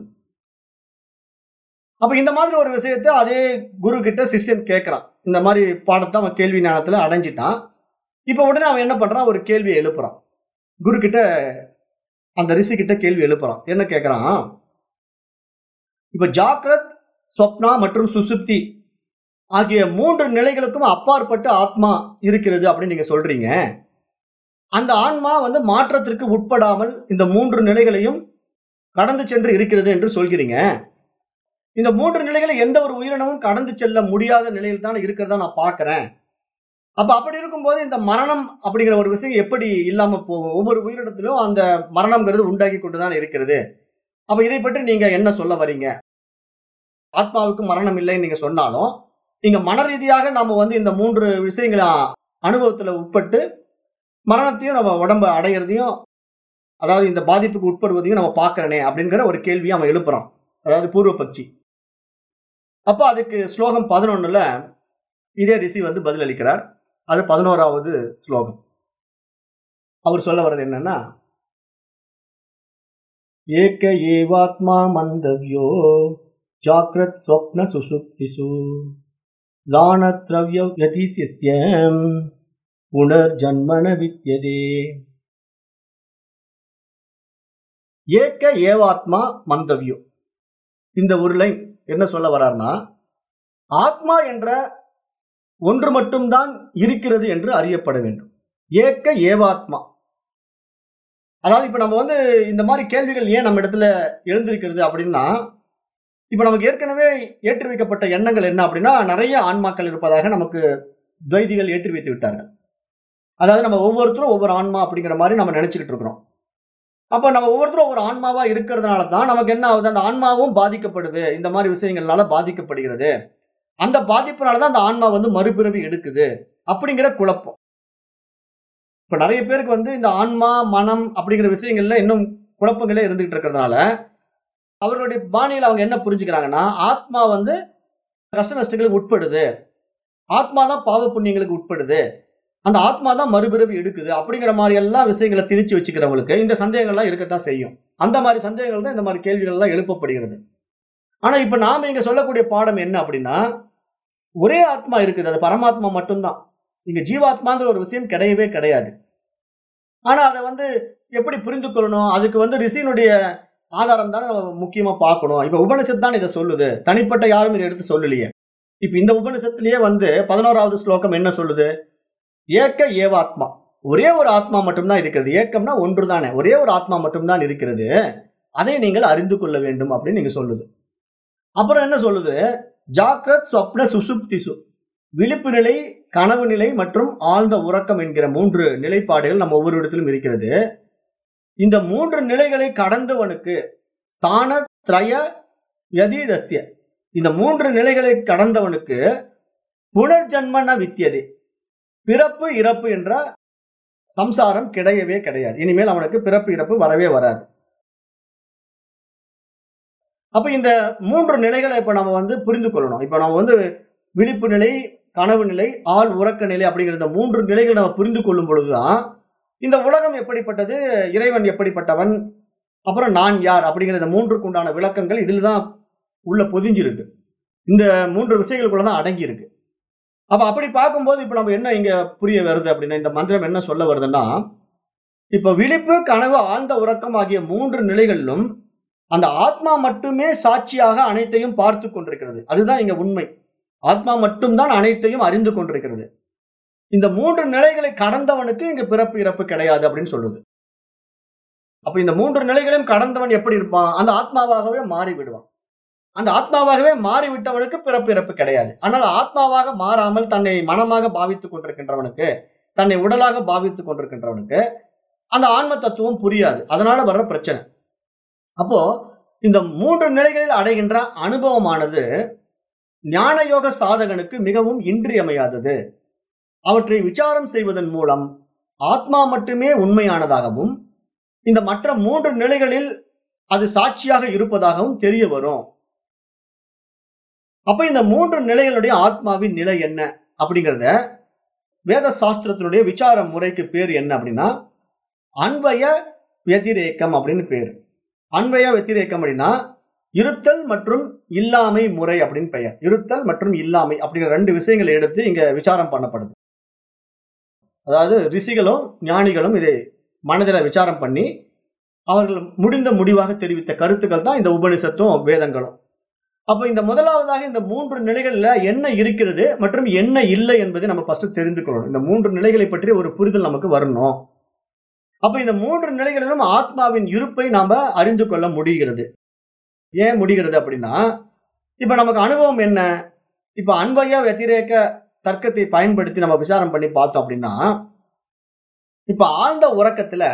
அப்ப இந்த மாதிரி ஒரு விஷயத்தை அதே குரு கிட்ட சிஷ்யன் கேட்கிறான் இந்த மாதிரி பாடத்தை அவன் கேள்வி ஞானத்துல அடைஞ்சிட்டான் இப்ப உடனே அவன் என்ன பண்றான் ஒரு கேள்வியை எழுப்புறான் குரு கிட்ட அந்த ரிஷி கிட்ட கேள்வி எழுப்புறான் என்ன கேட்கறான் இப்ப ஜாக்ரத் ஸ்வப்னா மற்றும் சுசுப்தி ஆகிய மூன்று நிலைகளுக்கும் அப்பாற்பட்டு ஆத்மா இருக்கிறது அப்படின்னு நீங்க சொல்றீங்க அந்த ஆன்மா வந்து மாற்றத்திற்கு உட்படாமல் இந்த மூன்று நிலைகளையும் கடந்து சென்று இருக்கிறது என்று சொல்கிறீங்க இந்த மூன்று நிலைகளை எந்த ஒரு உயிரினமும் கடந்து செல்ல முடியாத நிலையில் தான் இருக்கிறதா நான் பார்க்கிறேன் அப்ப அப்படி இருக்கும்போது இந்த மரணம் அப்படிங்கிற ஒரு விஷயம் எப்படி இல்லாம போகும் ஒவ்வொரு உயிரினத்திலும் அந்த மரணம்ங்கிறது உண்டாக்கி கொண்டுதான் இருக்கிறது அப்ப இதை பற்றி நீங்க என்ன சொல்ல வரீங்க ஆத்மாவுக்கு மரணம் இல்லைன்னு நீங்க சொன்னாலும் இங்க மன ரீதியாக நாம வந்து இந்த மூன்று விஷயங்களை அனுபவத்துல உட்பட்டு மரணத்தையும் நம்ம உடம்ப அடையிறதையும் அதாவது இந்த பாதிப்புக்கு உட்படுவதையும் நம்ம பார்க்கறனே அப்படிங்கிற ஒரு கேள்வியை அவன் எழுப்புறான் அதாவது பூர்வ பட்சி அப்ப அதுக்கு ஸ்லோகம் பதினொன்னுல இதே ரிஷி வந்து பதிலளிக்கிறார் அது பதினோராவது ஸ்லோகம் அவர் சொல்ல வர்றது என்னன்னா ஏக ஏவாத்மா மந்தவ்யோ ஜாக்ரத் ஸ்வப்ன சுசுப்திசு தானத்ரவ்ய யதிசியம் புனர்ஜன்மன வித்யதே ஏக்க ஏவாத்மா மந்தவ்யோ இந்த ஒரு லைன் என்ன சொல்ல வர்றார்னா ஆத்மா என்ற ஒன்று மட்டும்தான் இருக்கிறது என்று அறியப்பட வேண்டும் ஏக்க ஏவாத்மா அதாவது இப்ப நம்ம வந்து இந்த மாதிரி கேள்விகள் ஏன் நம்ம இடத்துல எழுந்திருக்கிறது அப்படின்னா இப்ப நமக்கு ஏற்கனவே ஏற்றி வைக்கப்பட்ட எண்ணங்கள் என்ன அப்படின்னா நிறைய ஆன்மாக்கள் இருப்பதாக நமக்கு துவைதிகள் ஏற்றி வைத்து விட்டார்கள் அதாவது நம்ம ஒவ்வொருத்தரும் ஒவ்வொரு ஆன்மா அப்படிங்கிற மாதிரி நம்ம நினைச்சுக்கிட்டு இருக்கிறோம் அப்ப நம்ம ஒவ்வொருத்தரும் ஒவ்வொரு ஆன்மாவா இருக்கிறதுனால தான் நமக்கு என்ன ஆகுது அந்த ஆன்மாவும் பாதிக்கப்படுது இந்த மாதிரி விஷயங்கள்னால பாதிக்கப்படுகிறது அந்த பாதிப்புனால தான் அந்த ஆன்மா வந்து மறுபிறவி எடுக்குது அப்படிங்கிற குழப்பம் இப்ப நிறைய பேருக்கு வந்து இந்த ஆன்மா மனம் அப்படிங்கிற விஷயங்கள்ல இன்னும் குழப்பங்களே இருந்துகிட்டு இருக்கிறதுனால அவர்களுடைய பாணியில அவங்க என்ன புரிஞ்சுக்கிறாங்கன்னா ஆத்மா வந்து கஷ்ட நஷ்டங்களுக்கு உட்படுது ஆத்மா தான் பாவ புண்ணியங்களுக்கு உட்படுது அந்த ஆத்மா தான் மறுபிறவி எடுக்குது அப்படிங்கிற மாதிரி எல்லாம் விஷயங்களை திணிச்சு வச்சுக்கிறவங்களுக்கு இந்த சந்தேகங்கள்லாம் இருக்கத்தான் செய்யும் அந்த மாதிரி சந்தேகங்கள் தான் இந்த மாதிரி கேள்விகள் எல்லாம் எழுப்பப்படுகிறது ஆனா இப்ப நாம இங்க சொல்லக்கூடிய பாடம் என்ன அப்படின்னா ஒரே ஆத்மா இருக்குது அது பரமாத்மா மட்டும்தான் இங்க ஜீவாத்மாங்கிற ஒரு விஷயம் கிடையவே கிடையாது ஆனா அதை வந்து எப்படி புரிந்து கொள்ளணும் அதுக்கு வந்து ரிஷியினுடைய ஆதாரம் தானே நம்ம முக்கியமா பார்க்கணும் இப்ப உபனிஷத் தான் இதை சொல்லுது தனிப்பட்ட யாரும் இதை எடுத்து சொல்லலையே இப்ப இந்த உபனிஷத்துலயே வந்து பதினோராவது ஸ்லோகம் என்ன சொல்லுது ஏக்க ஏவாத்மா ஒரே ஒரு ஆத்மா மட்டும்தான் இருக்கிறது ஏக்கம்னா ஒன்று தானே ஒரே ஒரு ஆத்மா மட்டும்தான் இருக்கிறது அதை நீங்கள் அறிந்து கொள்ள வேண்டும் அப்படின்னு நீங்க சொல்லுது அப்புறம் என்ன சொல்லுது ஜாக்ரத் ஸ்வப்ன சுசுப்திசு விழிப்பு நிலை கனவு நிலை மற்றும் ஆழ்ந்த உறக்கம் என்கிற மூன்று நிலைப்பாடுகள் நம்ம ஒவ்வொரு இடத்திலும் இருக்கிறது இந்த மூன்று நிலைகளை கடந்தவனுக்கு ஸ்தான திரய யதீதஸ்ய இந்த மூன்று நிலைகளை கடந்தவனுக்கு புனர்ஜன்மன வித்தியதே பிறப்பு இறப்பு என்ற சம்சாரம் கிடையவே கிடையாது இனிமேல் அவனுக்கு பிறப்பு இறப்பு வரவே வராது அப்ப இந்த மூன்று நிலைகளை இப்ப நம்ம வந்து புரிந்து கொள்ளணும் இப்ப நம்ம வந்து விழிப்பு நிலை கனவு நிலை ஆள் உறக்க நிலை அப்படிங்கிற இந்த மூன்று நிலைகளை நம்ம புரிந்து கொள்ளும் பொழுதுதான் இந்த உலகம் எப்படிப்பட்டது இறைவன் எப்படிப்பட்டவன் அப்புறம் நான் யார் அப்படிங்கிற இந்த மூன்றுக்கு உண்டான விளக்கங்கள் இதில் தான் உள்ள பொதிஞ்சிருக்கு இந்த மூன்று விஷயங்களுக்குள்ள தான் அடங்கி இருக்கு அப்ப அப்படி பார்க்கும்போது இப்ப நம்ம என்ன இங்க புரிய வருது அப்படின்னா இந்த மந்திரம் என்ன சொல்ல வருதுன்னா இப்ப விழிப்பு கனவு ஆழ்ந்த உறக்கம் ஆகிய மூன்று நிலைகளிலும் அந்த ஆத்மா மட்டுமே சாட்சியாக அனைத்தையும் பார்த்து கொண்டிருக்கிறது அதுதான் இங்க உண்மை ஆத்மா மட்டும்தான் அனைத்தையும் அறிந்து கொண்டிருக்கிறது இந்த மூன்று நிலைகளை கடந்தவனுக்கு இங்க பிறப்பு இறப்பு கிடையாது அப்படின்னு சொல்லுது அப்ப இந்த மூன்று நிலைகளையும் கடந்தவன் எப்படி இருப்பான் அந்த ஆத்மாவாகவே மாறி விடுவான் அந்த ஆத்மாவாகவே மாறிவிட்டவனுக்கு பிறப்பு இறப்பு கிடையாது ஆனால் ஆத்மாவாக மாறாமல் தன்னை மனமாக பாவித்துக் கொண்டிருக்கின்றவனுக்கு தன்னை உடலாக பாவித்துக் கொண்டிருக்கின்றவனுக்கு அந்த ஆன்ம தத்துவம் புரியாது அதனால வர்ற பிரச்சனை அப்போ இந்த மூன்று நிலைகளில் அடைகின்ற அனுபவமானது ஞான யோக சாதகனுக்கு மிகவும் இன்றியமையாதது அவற்றை விசாரம் செய்வதன் மூலம் ஆத்மா மட்டுமே உண்மையானதாகவும் இந்த மற்ற மூன்று நிலைகளில் அது சாட்சியாக இருப்பதாகவும் தெரிய வரும் அப்ப இந்த மூன்று நிலைகளுடைய ஆத்மாவின் நிலை என்ன அப்படிங்கிறத வேத சாஸ்திரத்தினுடைய விசார முறைக்கு பேர் என்ன அப்படின்னா அன்வய வெதிரேக்கம் அப்படின்னு பேர் அன்வய வெதிரேக்கம் அப்படின்னா இருத்தல் மற்றும் இல்லாமை முறை அப்படின்னு பெயர் இருத்தல் மற்றும் இல்லாமை அப்படிங்கிற ரெண்டு விஷயங்களை எடுத்து இங்க விசாரம் பண்ணப்படுது அதாவது ரிஷிகளும் ஞானிகளும் இதை மனதில் விசாரம் பண்ணி அவர்கள் முடிந்த முடிவாக தெரிவித்த கருத்துக்கள் தான் இந்த உபனிஷத்தும் வேதங்களும் அப்ப இந்த முதலாவதாக இந்த மூன்று நிலைகள்ல என்ன இருக்கிறது மற்றும் என்ன இல்லை என்பதை நம்ம ஃபர்ஸ்ட் தெரிந்து கொள்ளணும் இந்த மூன்று நிலைகளை பற்றி ஒரு புரிதல் நமக்கு வரணும் அப்ப இந்த மூன்று நிலைகளிலும் ஆத்மாவின் இருப்பை நாம அறிந்து கொள்ள முடிகிறது ஏன் முடிகிறது அப்படின்னா இப்ப நமக்கு அனுபவம் என்ன இப்ப அன்பைய வெத்திரேக்க தர்க்கத்தை பயன்படுத்தி நம்ம விசாரம் பண்ணி பார்த்தோம் அப்படின்னா இப்ப ஆழ்ந்த உறக்கத்துல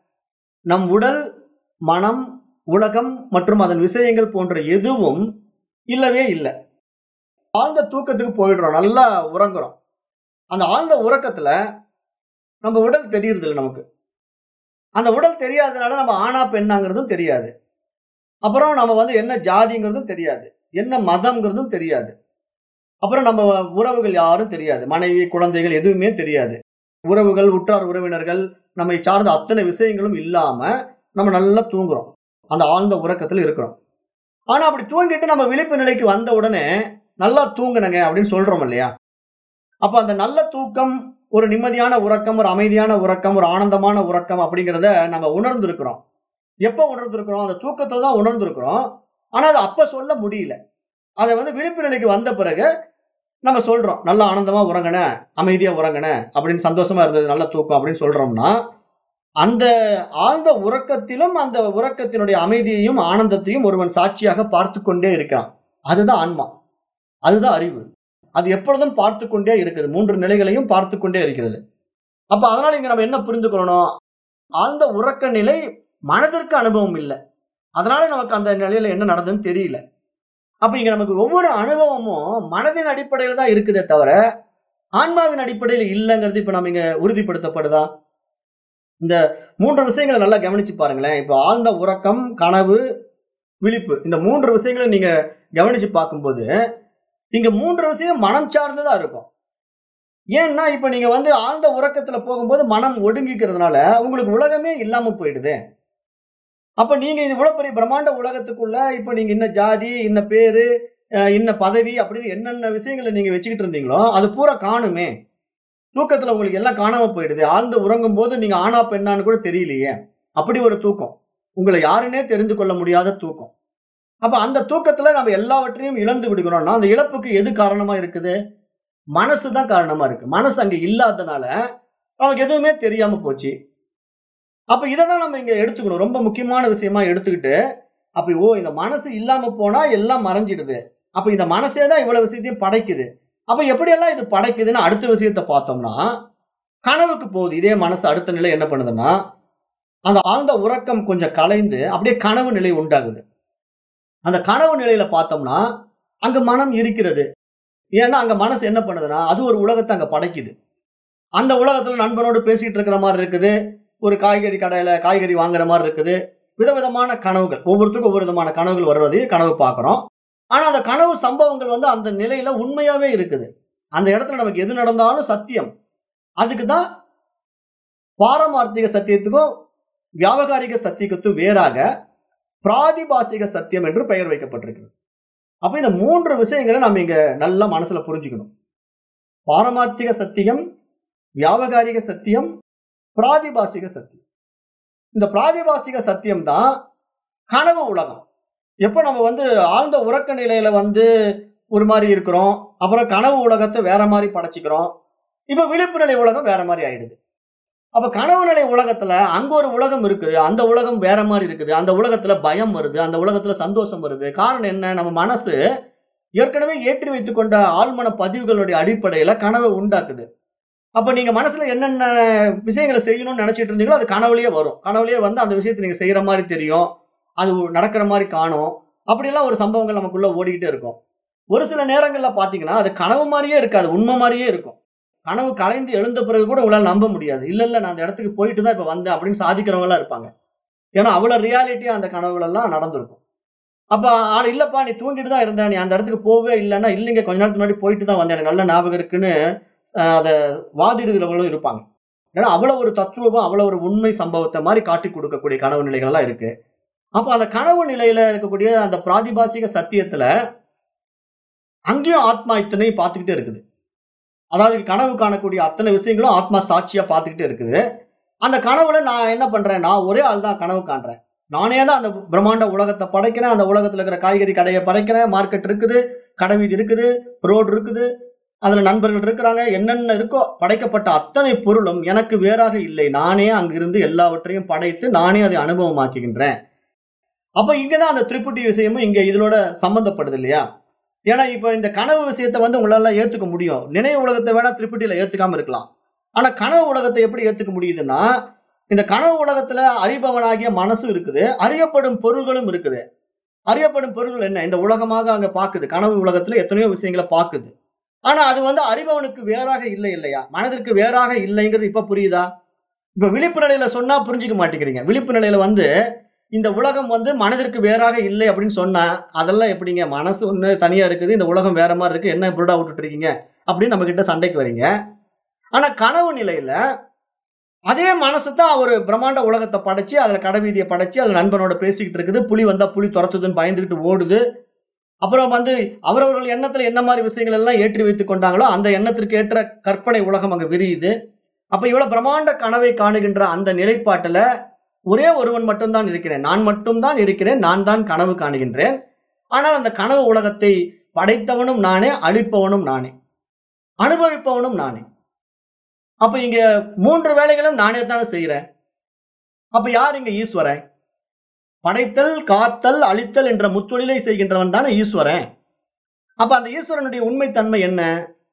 நம் உடல் மனம் உலகம் மற்றும் அதன் விஷயங்கள் போன்ற எதுவும் இல்லவே இல்லை ஆழ்ந்த தூக்கத்துக்கு போயிடுறோம் நல்லா உறங்குறோம் அந்த ஆழ்ந்த உறக்கத்துல நம்ம உடல் தெரியறது இல்லை நமக்கு அந்த உடல் தெரியாதனால நம்ம ஆணா பெண்ணாங்கிறதும் தெரியாது அப்புறம் நம்ம வந்து என்ன ஜாதிங்கிறதும் தெரியாது என்ன மதம்ங்கிறதும் தெரியாது அப்புறம் நம்ம உறவுகள் யாரும் தெரியாது மனைவி குழந்தைகள் எதுவுமே தெரியாது உறவுகள் உற்றார் உறவினர்கள் நம்மை சார்ந்த அத்தனை விஷயங்களும் இல்லாம நம்ம நல்லா தூங்குறோம் அந்த ஆழ்ந்த உறக்கத்துல இருக்கிறோம் ஆனா அப்படி தூங்கிட்டு நம்ம விழிப்பு நிலைக்கு வந்த உடனே நல்லா தூங்குனங்க அப்படின்னு சொல்றோம் இல்லையா அப்ப அந்த நல்ல தூக்கம் ஒரு நிம்மதியான உறக்கம் ஒரு அமைதியான உறக்கம் ஒரு ஆனந்தமான உறக்கம் அப்படிங்கிறத நம்ம உணர்ந்திருக்கிறோம் எப்ப உணர்ந்திருக்கிறோம் அந்த தூக்கத்துல தான் உணர்ந்திருக்கிறோம் ஆனா அது அப்ப சொல்ல முடியல அதை வந்து விழிப்பு நிலைக்கு வந்த பிறகு நம்ம சொல்றோம் நல்லா ஆனந்தமா உறங்கின அமைதியா உறங்கின அப்படின்னு சந்தோஷமா இருந்தது நல்ல தூக்கம் அப்படின்னு சொல்றோம்னா அந்த ஆழ்ந்த உறக்கத்திலும் அந்த உறக்கத்தினுடைய அமைதியையும் ஆனந்தத்தையும் ஒருவன் சாட்சியாக பார்த்து கொண்டே இருக்கிறான் அதுதான் ஆன்மா அதுதான் அறிவு அது எப்பொழுதும் பார்த்து கொண்டே இருக்குது மூன்று நிலைகளையும் பார்த்து கொண்டே இருக்கிறது அப்ப அதனால இங்க நம்ம என்ன புரிந்து கொள்ளணும் ஆழ்ந்த உறக்க நிலை மனதிற்கு அனுபவம் இல்லை அதனால நமக்கு அந்த நிலையில என்ன நடந்ததுன்னு தெரியல அப்ப இங்க நமக்கு ஒவ்வொரு அனுபவமும் மனதின் அடிப்படையில தான் இருக்குதே தவிர ஆன்மாவின் அடிப்படையில் இல்லைங்கிறது இப்ப நம்ம இங்க உறுதிப்படுத்தப்படுதா இந்த மூன்று விஷயங்களை நல்லா கவனிச்சு பாருங்களேன் இப்ப ஆழ்ந்த உறக்கம் கனவு விழிப்பு இந்த மூன்று விஷயங்களை நீங்க கவனிச்சு பார்க்கும்போது இங்க மூன்று விஷயம் மனம் சார்ந்ததா இருக்கும் ஏன்னா இப்ப நீங்க வந்து ஆழ்ந்த உறக்கத்துல போகும்போது மனம் ஒடுங்கிக்கிறதுனால உங்களுக்கு உலகமே இல்லாம போயிடுது அப்ப நீங்க இது இவ்வளவு பெரிய பிரம்மாண்ட உலகத்துக்குள்ள இப்ப நீங்க இன்ன ஜாதி இன்ன பேரு அஹ் இன்ன பதவி அப்படின்னு என்னென்ன விஷயங்களை நீங்க வச்சுக்கிட்டு இருந்தீங்களோ அது பூரா காணுமே தூக்கத்துல உங்களுக்கு எல்லாம் காணாம போயிடுது ஆழ்ந்து உறங்கும் போது நீங்க ஆனா பெண்ணான்னு கூட தெரியலையே அப்படி ஒரு தூக்கம் உங்களை யாருன்னே தெரிந்து கொள்ள முடியாத தூக்கம் அப்ப அந்த தூக்கத்துல நம்ம எல்லாவற்றையும் இழந்து விடுகிறோம்னா அந்த இழப்புக்கு எது காரணமா இருக்குது மனசு தான் காரணமா இருக்கு மனசு அங்க இல்லாதனால நமக்கு எதுவுமே தெரியாம போச்சு அப்ப இதை தான் நம்ம இங்க எடுத்துக்கணும் ரொம்ப முக்கியமான விஷயமா எடுத்துக்கிட்டு அப்ப ஓ இந்த மனசு இல்லாம போனா எல்லாம் மறைஞ்சிடுது அப்ப இந்த மனசே தான் இவ்வளவு விஷயத்தையும் படைக்குது அப்ப எப்படியெல்லாம் இது படைக்குதுன்னு அடுத்த விஷயத்த பார்த்தோம்னா கனவுக்கு போகுது இதே மனசு அடுத்த நிலை என்ன பண்ணுதுன்னா அந்த ஆழ்ந்த உறக்கம் கொஞ்சம் கலைந்து அப்படியே கனவு நிலை உண்டாகுது அந்த கனவு நிலையில பார்த்தோம்னா அங்க மனம் இருக்கிறது ஏன்னா அங்க மனசு என்ன பண்ணுதுன்னா அது ஒரு உலகத்தை அங்க படைக்குது அந்த உலகத்துல நண்பனோடு பேசிட்டு இருக்கிற மாதிரி இருக்குது ஒரு காய்கறி கடையில காய்கறி வாங்குற மாதிரி இருக்குது விதவிதமான கனவுகள் ஒவ்வொருத்தருக்கும் ஒவ்வொரு விதமான கனவுகள் வருவதையும் கனவு பார்க்கிறோம் ஆனா அந்த கனவு சம்பவங்கள் வந்து அந்த நிலையில உண்மையாவே இருக்குது அந்த இடத்துல நமக்கு எது நடந்தாலும் சத்தியம் அதுக்கு தான் பாரமார்த்திக சத்தியத்துக்கும் வியாபகாரிக சத்தியத்துக்கும் வேறாக பிராதிபாசிக சத்தியம் என்று பெயர் வைக்கப்பட்டிருக்கு அப்ப இந்த மூன்று விஷயங்களை நம்ம இங்க நல்லா மனசுல புரிஞ்சுக்கணும் பாரமார்த்திக சத்தியம் வியாபகாரிக சத்தியம் பிராதிபாசிக சத்தியம் இந்த பிராதிபாசிக சத்தியம் தான் கனவு உலகம் எப்ப நம்ம வந்து ஆழ்ந்த உறக்க நிலையில வந்து ஒரு மாதிரி இருக்கிறோம் அப்புறம் கனவு உலகத்தை வேற மாதிரி படைச்சிக்கிறோம் இப்ப விழிப்பு நிலை உலகம் வேற மாதிரி ஆயிடுது அப்ப கனவு நிலை உலகத்துல அங்க ஒரு உலகம் இருக்குது அந்த உலகம் வேற மாதிரி இருக்குது அந்த உலகத்துல பயம் வருது அந்த உலகத்துல சந்தோஷம் வருது காரணம் என்ன நம்ம மனசு ஏற்கனவே ஏற்றி வைத்துக் கொண்ட ஆழ்மன பதிவுகளுடைய அடிப்படையில கனவை உண்டாக்குது அப்ப நீங்க மனசுல என்னென்ன விஷயங்களை செய்யணும்னு நினைச்சிட்டு இருந்தீங்களோ அது கனவுலயே வரும் கனவுலயே வந்து அந்த விஷயத்தை நீங்க செய்யற மாதிரி தெரியும் அது நடக்கிற மாதிரி காணும் அப்படியெல்லாம் ஒரு சம்பவங்கள் நமக்குள்ள ஓடிக்கிட்டே இருக்கும் ஒரு சில நேரங்கள்ல பாத்தீங்கன்னா அது கனவு மாதிரியே இருக்காது உண்மை மாதிரியே இருக்கும் கனவு கலைந்து எழுந்த பிறகு கூட உங்களால நம்ப முடியாது இல்ல இல்ல நான் அந்த இடத்துக்கு போயிட்டு தான் இப்ப வந்தேன் அப்படின்னு சாதிக்கிறவங்க எல்லாம் இருப்பாங்க ஏன்னா அவ்வளவு ரியாலிட்டியா அந்த கனவுகள் எல்லாம் நடந்திருக்கும் அப்ப ஆனா இல்லப்பா நீ தூங்கிட்டு தான் இருந்த நீ அந்த இடத்துக்கு போகவே இல்லைன்னா இல்லைங்க கொஞ்ச நேரத்துக்கு முன்னாடி போயிட்டு தான் வந்தேன் எனக்கு நல்ல ஞாபகம் இருக்குன்னு அஹ், அதை வாதிடுகிறவங்களும் இருப்பாங்க ஏன்னா அவ்வளவு ஒரு தத்துவம் அவ்வளவு ஒரு உண்மை சம்பவத்தை மாதிரி காட்டி கொடுக்கக்கூடிய கனவு நிலைகள் எல்லாம் இருக்கு அப்ப அந்த கனவு நிலையில இருக்கக்கூடிய அந்த பிராதிபாசிக சத்தியத்துல அங்கேயும் ஆத்மா இத்தனை பார்த்துக்கிட்டே இருக்குது அதாவது கனவு காணக்கூடிய அத்தனை விஷயங்களும் ஆத்மா சாட்சியா பார்த்துக்கிட்டே இருக்குது அந்த கனவுல நான் என்ன பண்றேன் நான் ஒரே ஆள் தான் கனவு காண்றேன் நானே தான் அந்த பிரம்மாண்ட உலகத்தை படைக்கிறேன் அந்த உலகத்துல இருக்கிற காய்கறி கடையை படைக்கிறேன் மார்க்கெட் இருக்குது கடை வீதி இருக்குது ரோடு இருக்குது அதுல நண்பர்கள் இருக்கிறாங்க என்னென்ன இருக்கோ படைக்கப்பட்ட அத்தனை பொருளும் எனக்கு வேறாக இல்லை நானே அங்கிருந்து எல்லாவற்றையும் படைத்து நானே அதை அனுபவமாக்குகின்றேன் அப்ப இங்கதான் அந்த திரிபுட்டி விஷயமும் இங்க இதனோட சம்பந்தப்படுது இல்லையா ஏன்னா இப்ப இந்த கனவு விஷயத்தை வந்து உங்களால ஏத்துக்க முடியும் நினைவு உலகத்தை வேணா திரிபுட்டியில ஏத்துக்காம இருக்கலாம் ஆனா கனவு உலகத்தை எப்படி ஏத்துக்க முடியுதுன்னா இந்த கனவு உலகத்துல அறிபவனாகிய மனசு இருக்குது அறியப்படும் பொருள்களும் இருக்குது அறியப்படும் பொருள்கள் என்ன இந்த உலகமாக அங்க பாக்குது கனவு உலகத்துல எத்தனையோ விஷயங்களை பாக்குது ஆனா அது வந்து அறிபவனுக்கு வேறாக இல்லை இல்லையா மனதிற்கு வேறாக இல்லைங்கிறது இப்ப புரியுதா இப்ப விழிப்பு நிலையில சொன்னா புரிஞ்சுக்க மாட்டேங்கிறீங்க விழிப்பு நிலையில வந்து இந்த உலகம் வந்து மனதிற்கு வேறாக இல்லை அப்படின்னு சொன்னா அதெல்லாம் எப்படிங்க மனசு ஒண்ணு தனியா இருக்குது இந்த உலகம் வேற மாதிரி இருக்கு என்ன புருடா விட்டுட்டு இருக்கீங்க அப்படின்னு நம்ம கிட்ட சண்டைக்கு வரீங்க ஆனா கனவு நிலையில அதே மனசு தான் ஒரு பிரம்மாண்ட உலகத்தை படைச்சு அதுல கடைவீதியை படைச்சு அது நண்பனோட பேசிக்கிட்டு இருக்குது புலி வந்தா புலி துரத்துதுன்னு பயந்துகிட்டு ஓடுது அப்புறம் வந்து அவரவர்கள் எண்ணத்துல என்ன மாதிரி விஷயங்கள் எல்லாம் ஏற்றி வைத்துக் கொண்டாங்களோ அந்த எண்ணத்திற்கு ஏற்ற கற்பனை உலகம் அங்க விரியுது அப்ப இவ்வளவு பிரம்மாண்ட கனவை காணுகின்ற அந்த நிலைப்பாட்டுல ஒரே ஒருவன் மட்டும்தான் இருக்கிறேன் நான் மட்டும்தான் இருக்கிறேன் நான் தான் கனவு காணுகின்றேன் ஆனால் அந்த கனவு உலகத்தை படைத்தவனும் நானே அழிப்பவனும் நானே அனுபவிப்பவனும் நானே அப்ப இங்க மூன்று வேலைகளும் நானே தானே செய்யறேன் அப்ப யார் இங்க ஈஸ்வரன் படைத்தல் காத்தல் அழித்தல் என்ற முத்தொழிலை செய்கின்றவன் தானே ஈஸ்வரன் அப்ப அந்த ஈஸ்வரனுடைய உண்மைத்தன்மை என்ன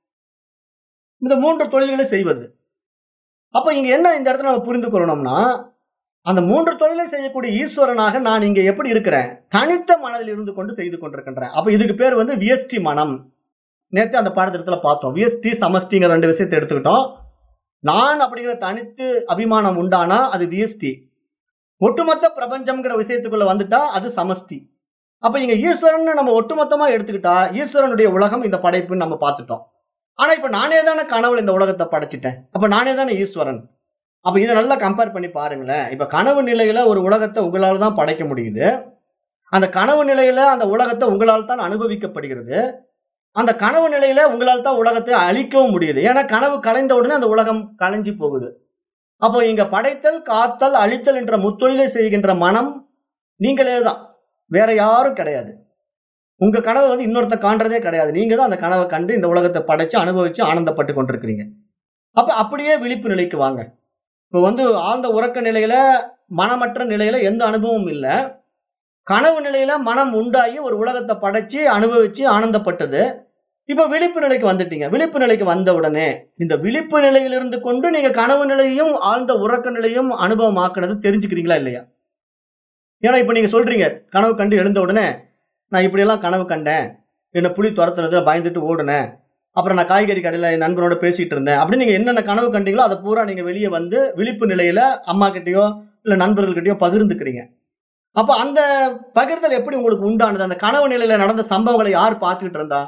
இந்த மூன்று தொழில்களை செய்வது அப்ப இங்க என்ன இந்த இடத்துல நம்ம புரிந்து கொள்ளணும்னா அந்த மூன்று தொழிலை செய்யக்கூடிய ஈஸ்வரனாக நான் இங்க எப்படி இருக்கிறேன் தனித்த மனதில் இருந்து கொண்டு செய்து கொண்டிருக்கின்றேன் அப்ப இதுக்கு பேர் வந்து வியஸ்டி மனம் நேத்து அந்த பாடத்திட்டத்துல பார்த்தோம் வியஸ்டி சமஷ்டிங்கிற ரெண்டு விஷயத்தை எடுத்துக்கிட்டோம் நான் அப்படிங்கிற தனித்து அபிமானம் உண்டானா அது வியஸ்டி ஒட்டுமொத்த பிரபஞ்சம்ங்கிற விஷயத்துக்குள்ள வந்துட்டா அது சமஷ்டி அப்ப இங்க ஈஸ்வரன் நம்ம ஒட்டுமொத்தமா எடுத்துக்கிட்டா ஈஸ்வரனுடைய உலகம் இந்த படைப்புன்னு நம்ம பார்த்துட்டோம் ஆனா இப்ப நானே தானே கனவுல இந்த உலகத்தை படைச்சிட்டேன் அப்ப நானே தானே ஈஸ்வரன் அப்ப இதை நல்லா கம்பேர் பண்ணி பாருங்களேன் இப்ப கனவு நிலையில ஒரு உலகத்தை உங்களால தான் படைக்க முடியுது அந்த கனவு நிலையில அந்த உலகத்தை உங்களால் தான் அனுபவிக்கப்படுகிறது அந்த கனவு நிலையில உங்களால் தான் உலகத்தை அழிக்கவும் முடியுது ஏன்னா கனவு கலைந்த உடனே அந்த உலகம் கலைஞ்சு போகுது அப்போ இங்க படைத்தல் காத்தல் அழித்தல் என்ற முத்தொழிலை செய்கின்ற மனம் நீங்களே தான் வேற யாரும் கிடையாது உங்க கனவை வந்து இன்னொருத்த காண்றதே கிடையாது நீங்க தான் அந்த கனவை கண்டு இந்த உலகத்தை படைச்சு அனுபவிச்சு ஆனந்தப்பட்டு கொண்டிருக்கிறீங்க அப்ப அப்படியே விழிப்பு நிலைக்கு வாங்க இப்போ வந்து ஆழ்ந்த உறக்க நிலையில மனமற்ற நிலையில எந்த அனுபவமும் இல்லை கனவு நிலையில மனம் உண்டாகி ஒரு உலகத்தை படைச்சு அனுபவிச்சு ஆனந்தப்பட்டது இப்ப விழிப்பு நிலைக்கு வந்துட்டீங்க விழிப்பு நிலைக்கு வந்த உடனே இந்த விழிப்பு நிலையிலிருந்து கொண்டு நீங்க கனவு நிலையும் ஆழ்ந்த உறக்க நிலையும் அனுபவமாக்குனது தெரிஞ்சுக்கிறீங்களா இல்லையா ஏன்னா இப்ப நீங்க சொல்றீங்க கனவு கண்டு எழுந்த உடனே நான் இப்படியெல்லாம் கனவு கண்டேன் என்ன புலி துரத்துறது பயந்துட்டு ஓடுனேன் அப்புறம் நான் காய்கறி கடையில என் நண்பனோட பேசிட்டு இருந்தேன் அப்படி நீங்க என்னென்ன கனவு கண்டீங்களோ அதை பூரா நீங்க வெளியே வந்து விழிப்பு நிலையில அம்மா கிட்டயோ இல்ல நண்பர்கள்கிட்டயோ பகிர்ந்துக்கிறீங்க அப்ப அந்த பகிர்தல் எப்படி உங்களுக்கு உண்டானது அந்த கனவு நிலையில நடந்த சம்பவங்களை யார் பார்த்துக்கிட்டு இருந்தா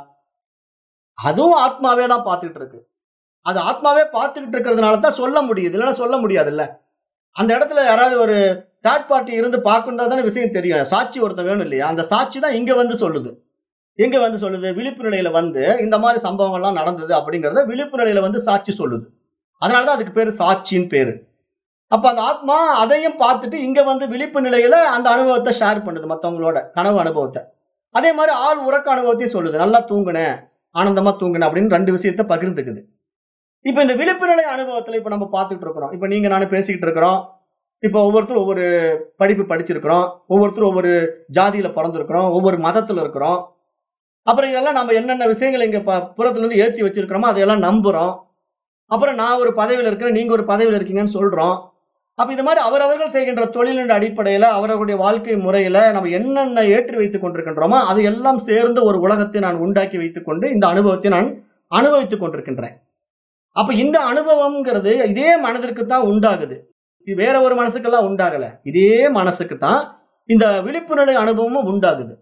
அதுவும் ஆத்மாவே தான் பார்த்துக்கிட்டு இருக்கு அது ஆத்மாவே பார்த்துக்கிட்டு இருக்கிறதுனால தான் சொல்ல முடியுது இல்லைன்னா சொல்ல முடியாதுல்ல அந்த இடத்துல யாராவது ஒரு தேர்ட் பார்ட்டி இருந்து பார்க்கணுன்னா தானே விஷயம் தெரியும் சாட்சி ஒருத்தன் வேணும் இல்லையா அந்த சாட்சி தான் இங்க வந்து சொல்லுது எங்க வந்து சொல்லுது விழிப்பு நிலையில வந்து இந்த மாதிரி சம்பவங்கள்லாம் நடந்தது அப்படிங்கறத விழிப்பு நிலையில வந்து சாட்சி சொல்லுது அதனாலதான் அதுக்கு பேரு சாட்சின்னு பேரு அப்ப அந்த ஆத்மா அதையும் பார்த்துட்டு இங்க வந்து விழிப்பு நிலையில அந்த அனுபவத்தை ஷேர் பண்ணுது மத்தவங்களோட கனவு அனுபவத்தை அதே மாதிரி ஆள் உறக்க அனுபவத்தையும் சொல்லுது நல்லா தூங்குனேன் ஆனந்தமா தூங்குனேன் அப்படின்னு ரெண்டு விஷயத்த பகிர்ந்துக்குது இப்ப இந்த விழிப்பு நிலை அனுபவத்துல இப்ப நம்ம பார்த்துட்டு இருக்கிறோம் இப்ப நீங்க நானும் பேசிக்கிட்டு இருக்கிறோம் இப்ப ஒவ்வொருத்தரும் ஒவ்வொரு படிப்பு படிச்சிருக்கிறோம் ஒவ்வொருத்தரும் ஒவ்வொரு ஜாதியில பிறந்திருக்கிறோம் ஒவ்வொரு மதத்துல இருக்கிறோம் அப்புறம் இதெல்லாம் நம்ம என்னென்ன விஷயங்களை இங்க ப- புறத்துல இருந்து ஏற்றி வச்சிருக்கிறோமோ அதையெல்லாம் நம்புறோம் அப்புறம் நான் ஒரு பதவியில் இருக்கிறேன் நீங்க ஒரு பதவியில் இருக்கீங்கன்னு சொல்றோம் அப்ப இது மாதிரி அவரவர்கள் செய்கின்ற தொழிலின் அடிப்படையில அவர்களுடைய வாழ்க்கை முறையில நம்ம என்னென்ன ஏற்றி வைத்துக் கொண்டிருக்கின்றோமோ அது எல்லாம் சேர்ந்து ஒரு உலகத்தை நான் உண்டாக்கி வைத்துக் கொண்டு இந்த அனுபவத்தை நான் அனுபவித்துக் கொண்டிருக்கின்றேன் அப்ப இந்த அனுபவம்ங்கிறது இதே மனதிற்கு தான் உண்டாகுது இது வேற ஒரு மனசுக்கெல்லாம் உண்டாகல இதே மனசுக்கு தான் இந்த விழிப்பு நிலை அனுபவமும் உண்டாகுது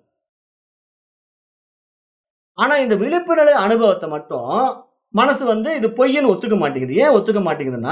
ஆனா இந்த விழிப்பு நிலை அனுபவத்தை மட்டும் மனசு வந்து இது பொய்ன்னு ஒத்துக்க மாட்டேங்குது ஏன் ஒத்துக்க மாட்டேங்குதுன்னா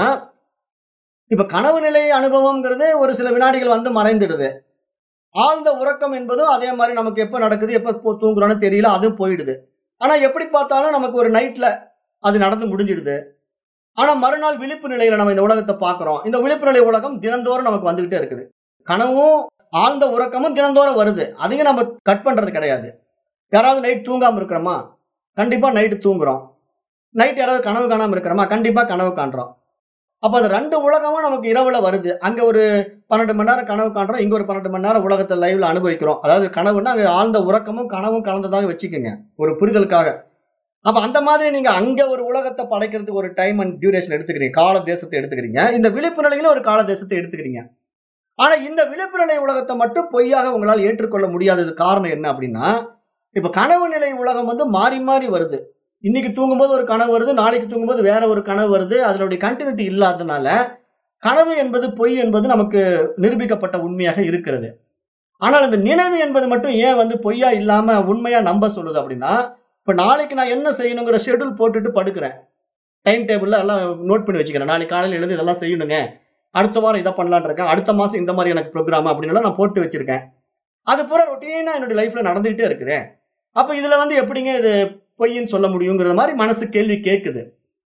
இப்ப கனவு நிலை அனுபவம்ங்கிறது ஒரு சில வினாடிகள் வந்து மறைந்துடுது ஆழ்ந்த உறக்கம் என்பதும் அதே மாதிரி நமக்கு எப்ப நடக்குது எப்ப போ- தூங்குறோம்னு தெரியல அதுவும் போயிடுது ஆனா எப்படி பார்த்தாலும் நமக்கு ஒரு நைட்ல அது நடந்து முடிஞ்சிடுது ஆனா மறுநாள் விழிப்பு நிலையில நம்ம இந்த உலகத்தை பார்க்கிறோம் இந்த விழிப்பு நிலை உலகம் தினந்தோறும் நமக்கு வந்துகிட்டே இருக்குது கனவும் ஆழ்ந்த உறக்கமும் தினந்தோறும் வருது அதையும் நம்ம கட் பண்றது கிடையாது யாராவது நைட் தூங்காம இருக்கிறோமா கண்டிப்பா நைட்டு தூங்குறோம் நைட் யாராவது கனவு காணாம இருக்கிறோமா கண்டிப்பா கனவு காண்றோம் அப்ப அந்த ரெண்டு உலகமும் நமக்கு இரவுல வருது அங்க ஒரு பன்னெண்டு மணி நேரம் கனவு காண்றோம் இங்க ஒரு பன்னெண்டு மணி நேரம் உலகத்தை லைவ்ல அனுபவிக்கிறோம் அதாவது கனவுன்னா அங்க ஆழ்ந்த உறக்கமும் கனவும் கலந்ததாக வச்சுக்கோங்க ஒரு புரிதலுக்காக அப்ப அந்த மாதிரி நீங்க அங்க ஒரு உலகத்தை படைக்கிறதுக்கு ஒரு டைம் அண்ட் டியூரேஷன் எடுத்துக்கிறீங்க கால தேசத்தை எடுத்துக்கிறீங்க இந்த விழிப்பு நிலையில ஒரு கால தேசத்தை எடுத்துக்கிறீங்க ஆனா இந்த விழிப்பு நிலை உலகத்தை மட்டும் பொய்யாக உங்களால் ஏற்றுக்கொள்ள முடியாதது காரணம் என்ன அப்படின்னா இப்ப கனவு நிலை உலகம் வந்து மாறி மாறி வருது இன்னைக்கு தூங்கும்போது ஒரு கனவு வருது நாளைக்கு தூங்கும்போது வேற ஒரு கனவு வருது அதனுடைய கண்டினியூட்டி இல்லாததுனால கனவு என்பது பொய் என்பது நமக்கு நிரூபிக்கப்பட்ட உண்மையாக இருக்கிறது ஆனால் இந்த நினைவு என்பது மட்டும் ஏன் வந்து பொய்யா இல்லாம உண்மையா நம்ப சொல்லுது அப்படின்னா இப்ப நாளைக்கு நான் என்ன செய்யணுங்கிற ஷெட்யூல் போட்டுட்டு படுக்கிறேன் டைம் டேபிள்ல எல்லாம் நோட் பண்ணி வச்சுக்கிறேன் நாளைக்கு காலையில எழுந்து இதெல்லாம் செய்யணுங்க அடுத்த வாரம் இதை பண்ணலான்னு இருக்கேன் அடுத்த மாசம் இந்த மாதிரி எனக்கு ப்ரோக்ராம் அப்படின்னு எல்லாம் நான் போட்டு வச்சிருக்கேன் அது பூரா ரொட்டீனா என்னுடைய லைஃப்ல நடந்துகிட்டே இருக்குது அப்ப இதுல வந்து எப்படிங்க இது பொய்ன்னு சொல்ல முடியுங்கிற மாதிரி மனசு கேள்வி கேட்குது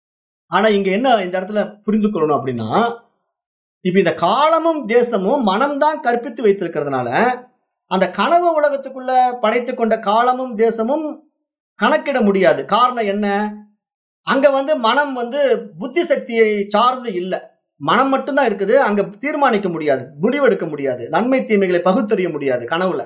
ஆனா இங்க என்ன இந்த இடத்துல புரிந்து கொள்ளணும் அப்படின்னா இப்ப இந்த காலமும் தேசமும் மனம்தான் கற்பித்து வைத்திருக்கிறதுனால அந்த கனவு உலகத்துக்குள்ள படைத்து கொண்ட காலமும் தேசமும் கணக்கிட முடியாது காரணம் என்ன அங்க வந்து மனம் வந்து புத்தி சக்தியை சார்ந்து இல்லை மனம் மட்டும்தான் இருக்குது அங்க தீர்மானிக்க முடியாது முடிவெடுக்க முடியாது நன்மை தீமைகளை பகுத்தறிய முடியாது கனவுல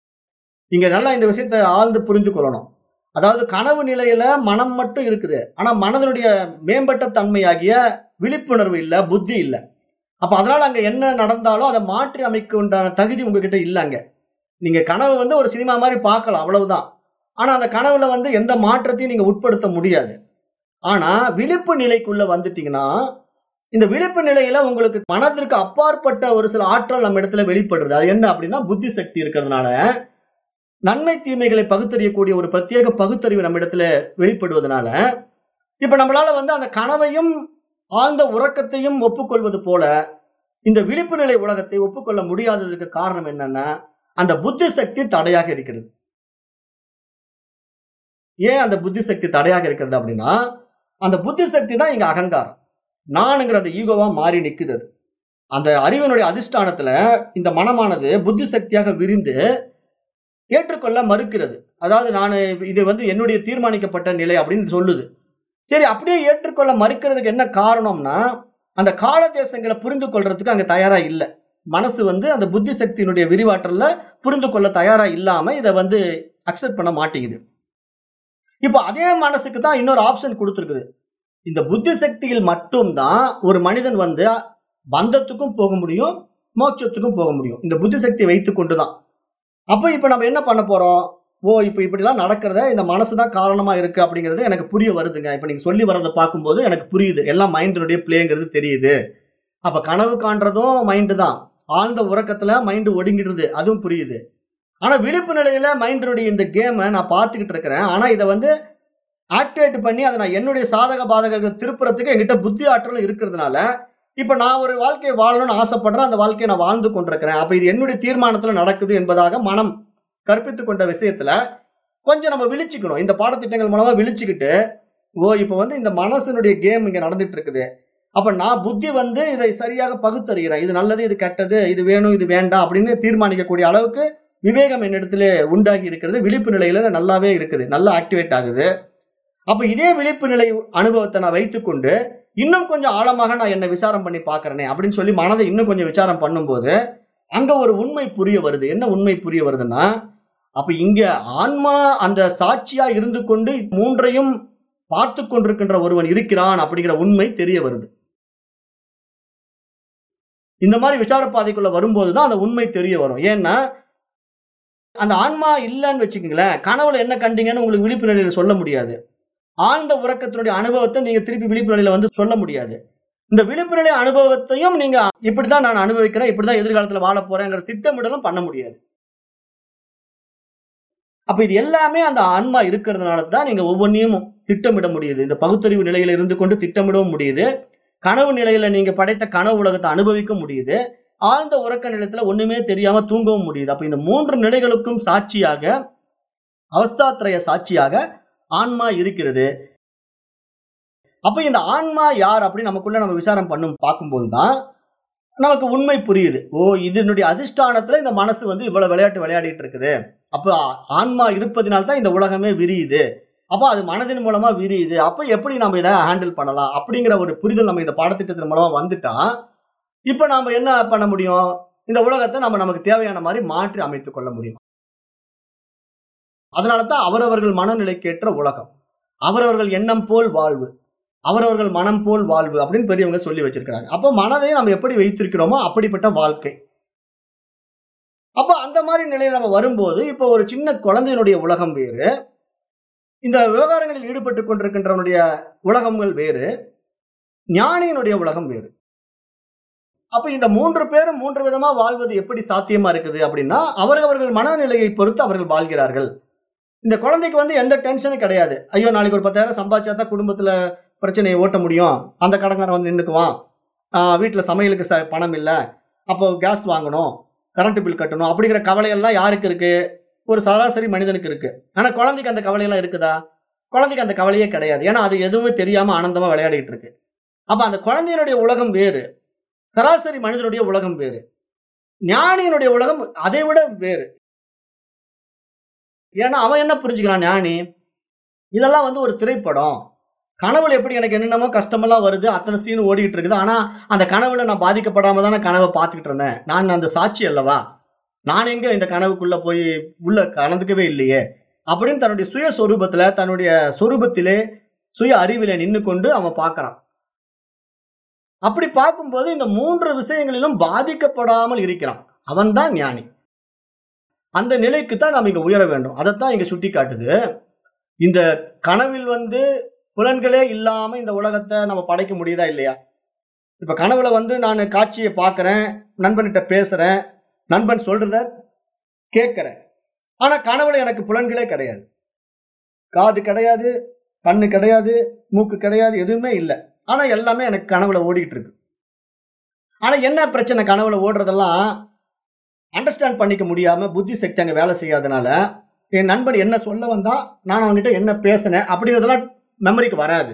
இங்க நல்லா இந்த விஷயத்தை ஆழ்ந்து புரிந்து கொள்ளணும் அதாவது கனவு நிலையில மனம் மட்டும் இருக்குது ஆனா மனதனுடைய மேம்பட்ட தன்மையாகிய விழிப்புணர்வு இல்ல புத்தி இல்ல அப்ப அதனால அங்க என்ன நடந்தாலும் அதை மாற்றி அமைக்க உண்டான தகுதி உங்ககிட்ட இல்லைங்க நீங்க கனவு வந்து ஒரு சினிமா மாதிரி பார்க்கலாம் அவ்வளவுதான் ஆனா அந்த கனவுல வந்து எந்த மாற்றத்தையும் நீங்க உட்படுத்த முடியாது ஆனா விழிப்பு நிலைக்குள்ள வந்துட்டீங்கன்னா இந்த விழிப்பு நிலையில உங்களுக்கு மனதிற்கு அப்பாற்பட்ட ஒரு சில ஆற்றல் நம்ம இடத்துல வெளிப்படுறது அது என்ன அப்படின்னா புத்தி சக்தி இருக்கிறதுனால நன்மை தீமைகளை பகுத்தறியக்கூடிய ஒரு பிரத்யேக பகுத்தறிவு நம்ம இடத்துல வெளிப்படுவதனால இப்ப நம்மளால வந்து அந்த கனவையும் ஆழ்ந்த உறக்கத்தையும் ஒப்புக்கொள்வது போல இந்த விழிப்பு நிலை உலகத்தை ஒப்புக்கொள்ள முடியாததுக்கு காரணம் என்னன்னா அந்த புத்தி சக்தி தடையாக இருக்கிறது ஏன் அந்த புத்தி சக்தி தடையாக இருக்கிறது அப்படின்னா அந்த புத்தி சக்தி தான் இங்க அகங்காரம் நானுங்கிற அந்த ஈகோவா மாறி நிக்குது அது அந்த அறிவினுடைய அதிஷ்டானத்துல இந்த மனமானது புத்தி சக்தியாக விரிந்து ஏற்றுக்கொள்ள மறுக்கிறது அதாவது நான் இது வந்து என்னுடைய தீர்மானிக்கப்பட்ட நிலை அப்படின்னு சொல்லுது சரி அப்படியே ஏற்றுக்கொள்ள மறுக்கிறதுக்கு என்ன காரணம்னா அந்த கால தேசங்களை புரிந்து கொள்றதுக்கு அங்க தயாரா இல்லை மனசு வந்து அந்த புத்தி சக்தியினுடைய விரிவாற்றல்ல புரிந்து கொள்ள தயாரா இல்லாம இதை வந்து அக்செப்ட் பண்ண மாட்டேங்குது இப்போ அதே மனசுக்கு தான் இன்னொரு ஆப்ஷன் கொடுத்துருக்குது இந்த புத்தி சக்தியில் மட்டும்தான் ஒரு மனிதன் வந்து பந்தத்துக்கும் போக முடியும் மோட்சத்துக்கும் போக முடியும் இந்த புத்தி சக்தியை வைத்துக் கொண்டுதான் அப்போ இப்போ நம்ம என்ன பண்ண போறோம் ஓ இப்போ இப்படிலாம் நடக்கிறத இந்த மனசு தான் காரணமா இருக்கு அப்படிங்கிறது எனக்கு புரிய வருதுங்க இப்போ நீங்க சொல்லி வர்றதை பார்க்கும்போது எனக்கு புரியுது எல்லாம் மைண்டினுடைய பிளேங்கிறது தெரியுது அப்ப கனவு காண்றதும் மைண்டு தான் ஆழ்ந்த உறக்கத்துல மைண்டு ஒடுங்கிடுது அதுவும் புரியுது ஆனா விழிப்பு நிலையில மைண்டினுடைய இந்த கேமை நான் பார்த்துக்கிட்டு இருக்கிறேன் ஆனா இதை வந்து ஆக்டிவேட் பண்ணி அதை நான் என்னுடைய சாதக பாதகங்கள் திருப்புறதுக்கு என்கிட்ட புத்தி ஆற்றலும் இருக்கிறதுனால இப்ப நான் ஒரு வாழ்க்கையை வாழணும்னு ஆசைப்படுறேன் அந்த வாழ்க்கையை நான் வாழ்ந்து கொண்டிருக்கிறேன் அப்ப இது என்னுடைய தீர்மானத்துல நடக்குது என்பதாக மனம் கற்பித்து கொண்ட விஷயத்துல கொஞ்சம் நம்ம விழிச்சுக்கணும் இந்த பாடத்திட்டங்கள் மூலமா விழிச்சுக்கிட்டு ஓ இப்ப வந்து இந்த மனசனுடைய கேம் இங்க நடந்துட்டு இருக்குது அப்ப நான் புத்தி வந்து இதை சரியாக பகுத்தறிகிறேன் இது நல்லது இது கெட்டது இது வேணும் இது வேண்டாம் அப்படின்னு தீர்மானிக்கக்கூடிய அளவுக்கு விவேகம் என்னிடத்துல உண்டாகி இருக்கிறது விழிப்பு நிலையில நல்லாவே இருக்குது நல்லா ஆக்டிவேட் ஆகுது அப்ப இதே விழிப்பு நிலை அனுபவத்தை நான் வைத்துக்கொண்டு இன்னும் கொஞ்சம் ஆழமாக நான் என்ன விசாரம் பண்ணி பார்க்கறேனே அப்படின்னு சொல்லி மனதை இன்னும் கொஞ்சம் விசாரம் பண்ணும்போது அங்க ஒரு உண்மை புரிய வருது என்ன உண்மை புரிய வருதுன்னா அப்ப இங்க ஆன்மா அந்த சாட்சியா இருந்து கொண்டு மூன்றையும் பார்த்து கொண்டிருக்கின்ற ஒருவன் இருக்கிறான் அப்படிங்கிற உண்மை தெரிய வருது இந்த மாதிரி விசார பாதைக்குள்ள வரும்போதுதான் அந்த உண்மை தெரிய வரும் ஏன்னா அந்த ஆன்மா இல்லைன்னு வச்சுக்கோங்களேன் கனவுல என்ன கண்டீங்கன்னு உங்களுக்கு விழிப்பு நிலையில சொல்ல முடியாது ஆழ்ந்த உறக்கத்தினுடைய அனுபவத்தை நீங்க திருப்பி விழிப்பு நிலையில வந்து சொல்ல முடியாது இந்த விழிப்பு நிலை அனுபவத்தையும் நீங்க இப்படிதான் நான் அனுபவிக்கிறேன் இப்படிதான் எதிர்காலத்துல வாழ போறேங்கிற திட்டமிடலும் பண்ண முடியாது அப்ப இது எல்லாமே அந்த ஆன்மா இருக்கிறதுனால தான் நீங்க ஒவ்வொன்றையும் திட்டமிட முடியுது இந்த பகுத்தறிவு நிலையில இருந்து கொண்டு திட்டமிடவும் முடியுது கனவு நிலையில நீங்க படைத்த கனவு உலகத்தை அனுபவிக்க முடியுது ஆழ்ந்த உறக்க நிலையத்துல ஒண்ணுமே தெரியாம தூங்கவும் முடியுது அப்ப இந்த மூன்று நிலைகளுக்கும் சாட்சியாக அவஸ்தாத்திரய சாட்சியாக ஆன்மா இருக்கிறது அப்ப இந்த ஆன்மா யார் அப்படின்னு நமக்குள்ள நம்ம விசாரம் பண்ணும் பார்க்கும்போது தான் நமக்கு உண்மை புரியுது ஓ இதனுடைய அதிஷ்டானத்துல இந்த மனசு வந்து இவ்வளவு விளையாட்டு விளையாடிட்டு இருக்குது அப்ப ஆ- ஆன்மா இருப்பதினால தான் இந்த உலகமே விரியுது அப்ப அது மனதின் மூலமா விரியுது அப்ப எப்படி நம்ம இதை ஹேண்டில் பண்ணலாம் அப்படிங்கிற ஒரு புரிதல் நம்ம இந்த பாடத்திட்டத்தின் மூலமா வந்துட்டா இப்ப நாம என்ன பண்ண முடியும் இந்த உலகத்தை நம்ம நமக்கு தேவையான மாதிரி மாற்றி அமைத்துக் கொள்ள முடியும் அதனால தான் அவரவர்கள் மனநிலைக்கேற்ற உலகம் அவரவர்கள் எண்ணம் போல் வாழ்வு அவரவர்கள் மனம் போல் வாழ்வு அப்படின்னு பெரியவங்க சொல்லி வச்சிருக்கிறாங்க அப்ப மனதை நம்ம எப்படி வைத்திருக்கிறோமோ அப்படிப்பட்ட வாழ்க்கை அப்ப அந்த மாதிரி நிலையில நம்ம வரும்போது இப்ப ஒரு சின்ன குழந்தையினுடைய உலகம் வேறு இந்த விவகாரங்களில் ஈடுபட்டு கொண்டிருக்கின்றவனுடைய உலகங்கள் வேறு ஞானியினுடைய உலகம் வேறு அப்ப இந்த மூன்று பேரும் மூன்று விதமா வாழ்வது எப்படி சாத்தியமா இருக்குது அப்படின்னா அவரவர்கள் மனநிலையை பொறுத்து அவர்கள் வாழ்கிறார்கள் இந்த குழந்தைக்கு வந்து எந்த டென்ஷனும் கிடையாது ஐயோ நாளைக்கு ஒரு பத்தாயிரம் சம்பாதிச்சா தான் குடும்பத்துல பிரச்சனையை ஓட்ட முடியும் அந்த கடங்காரன் வந்து நின்றுக்குவான் வீட்டில் சமையலுக்கு ச பணம் இல்லை அப்போ கேஸ் வாங்கணும் கரண்ட் பில் கட்டணும் அப்படிங்கிற கவலையெல்லாம் யாருக்கு இருக்கு ஒரு சராசரி மனிதனுக்கு இருக்கு ஆனா குழந்தைக்கு அந்த கவலையெல்லாம் இருக்குதா குழந்தைக்கு அந்த கவலையே கிடையாது ஏன்னா அது எதுவுமே தெரியாம ஆனந்தமா விளையாடிட்டு இருக்கு அப்ப அந்த குழந்தையினுடைய உலகம் வேறு சராசரி மனிதனுடைய உலகம் வேறு ஞானியினுடைய உலகம் அதை விட வேறு ஏன்னா அவன் என்ன புரிஞ்சுக்கிறான் ஞானி இதெல்லாம் வந்து ஒரு திரைப்படம் கனவுல எப்படி எனக்கு என்னென்னமோ கஷ்டமெல்லாம் வருது அத்தனை சீன் ஓடிக்கிட்டு இருக்குது ஆனா அந்த கனவுல நான் பாதிக்கப்படாம தானே கனவை பார்த்துக்கிட்டு இருந்தேன் நான் அந்த சாட்சி அல்லவா நான் எங்க இந்த கனவுக்குள்ள போய் உள்ள கலந்துக்கவே இல்லையே அப்படின்னு தன்னுடைய சுய சொரூபத்துல தன்னுடைய சொரூபத்திலே சுய அறிவிலே நின்னு கொண்டு அவன் பார்க்கறான் அப்படி பார்க்கும்போது இந்த மூன்று விஷயங்களிலும் பாதிக்கப்படாமல் இருக்கிறான் அவன்தான் ஞானி அந்த நிலைக்கு தான் நாம் இங்க உயர வேண்டும் அதைத்தான் இங்க சுட்டி காட்டுது இந்த கனவில் வந்து புலன்களே இல்லாம இந்த உலகத்தை நம்ம படைக்க முடியுதா இல்லையா இப்ப கனவுல வந்து நான் காட்சியை பார்க்கறேன் நண்பன்கிட்ட பேசுறேன் நண்பன் சொல்றத கேட்கறேன் ஆனா கனவுல எனக்கு புலன்களே கிடையாது காது கிடையாது கண்ணு கிடையாது மூக்கு கிடையாது எதுவுமே இல்லை ஆனா எல்லாமே எனக்கு கனவுல ஓடிட்டு இருக்கு ஆனா என்ன பிரச்சனை கனவுல ஓடுறதெல்லாம் அண்டர்ஸ்டாண்ட் பண்ணிக்க முடியாம புத்தி சக்தி அங்க வேலை செய்யாதனால என் நண்பன் என்ன சொல்ல வந்தா நான் அவன்கிட்ட என்ன பேசினேன் அப்படிங்கிறதெல்லாம் மெமரிக்கு வராது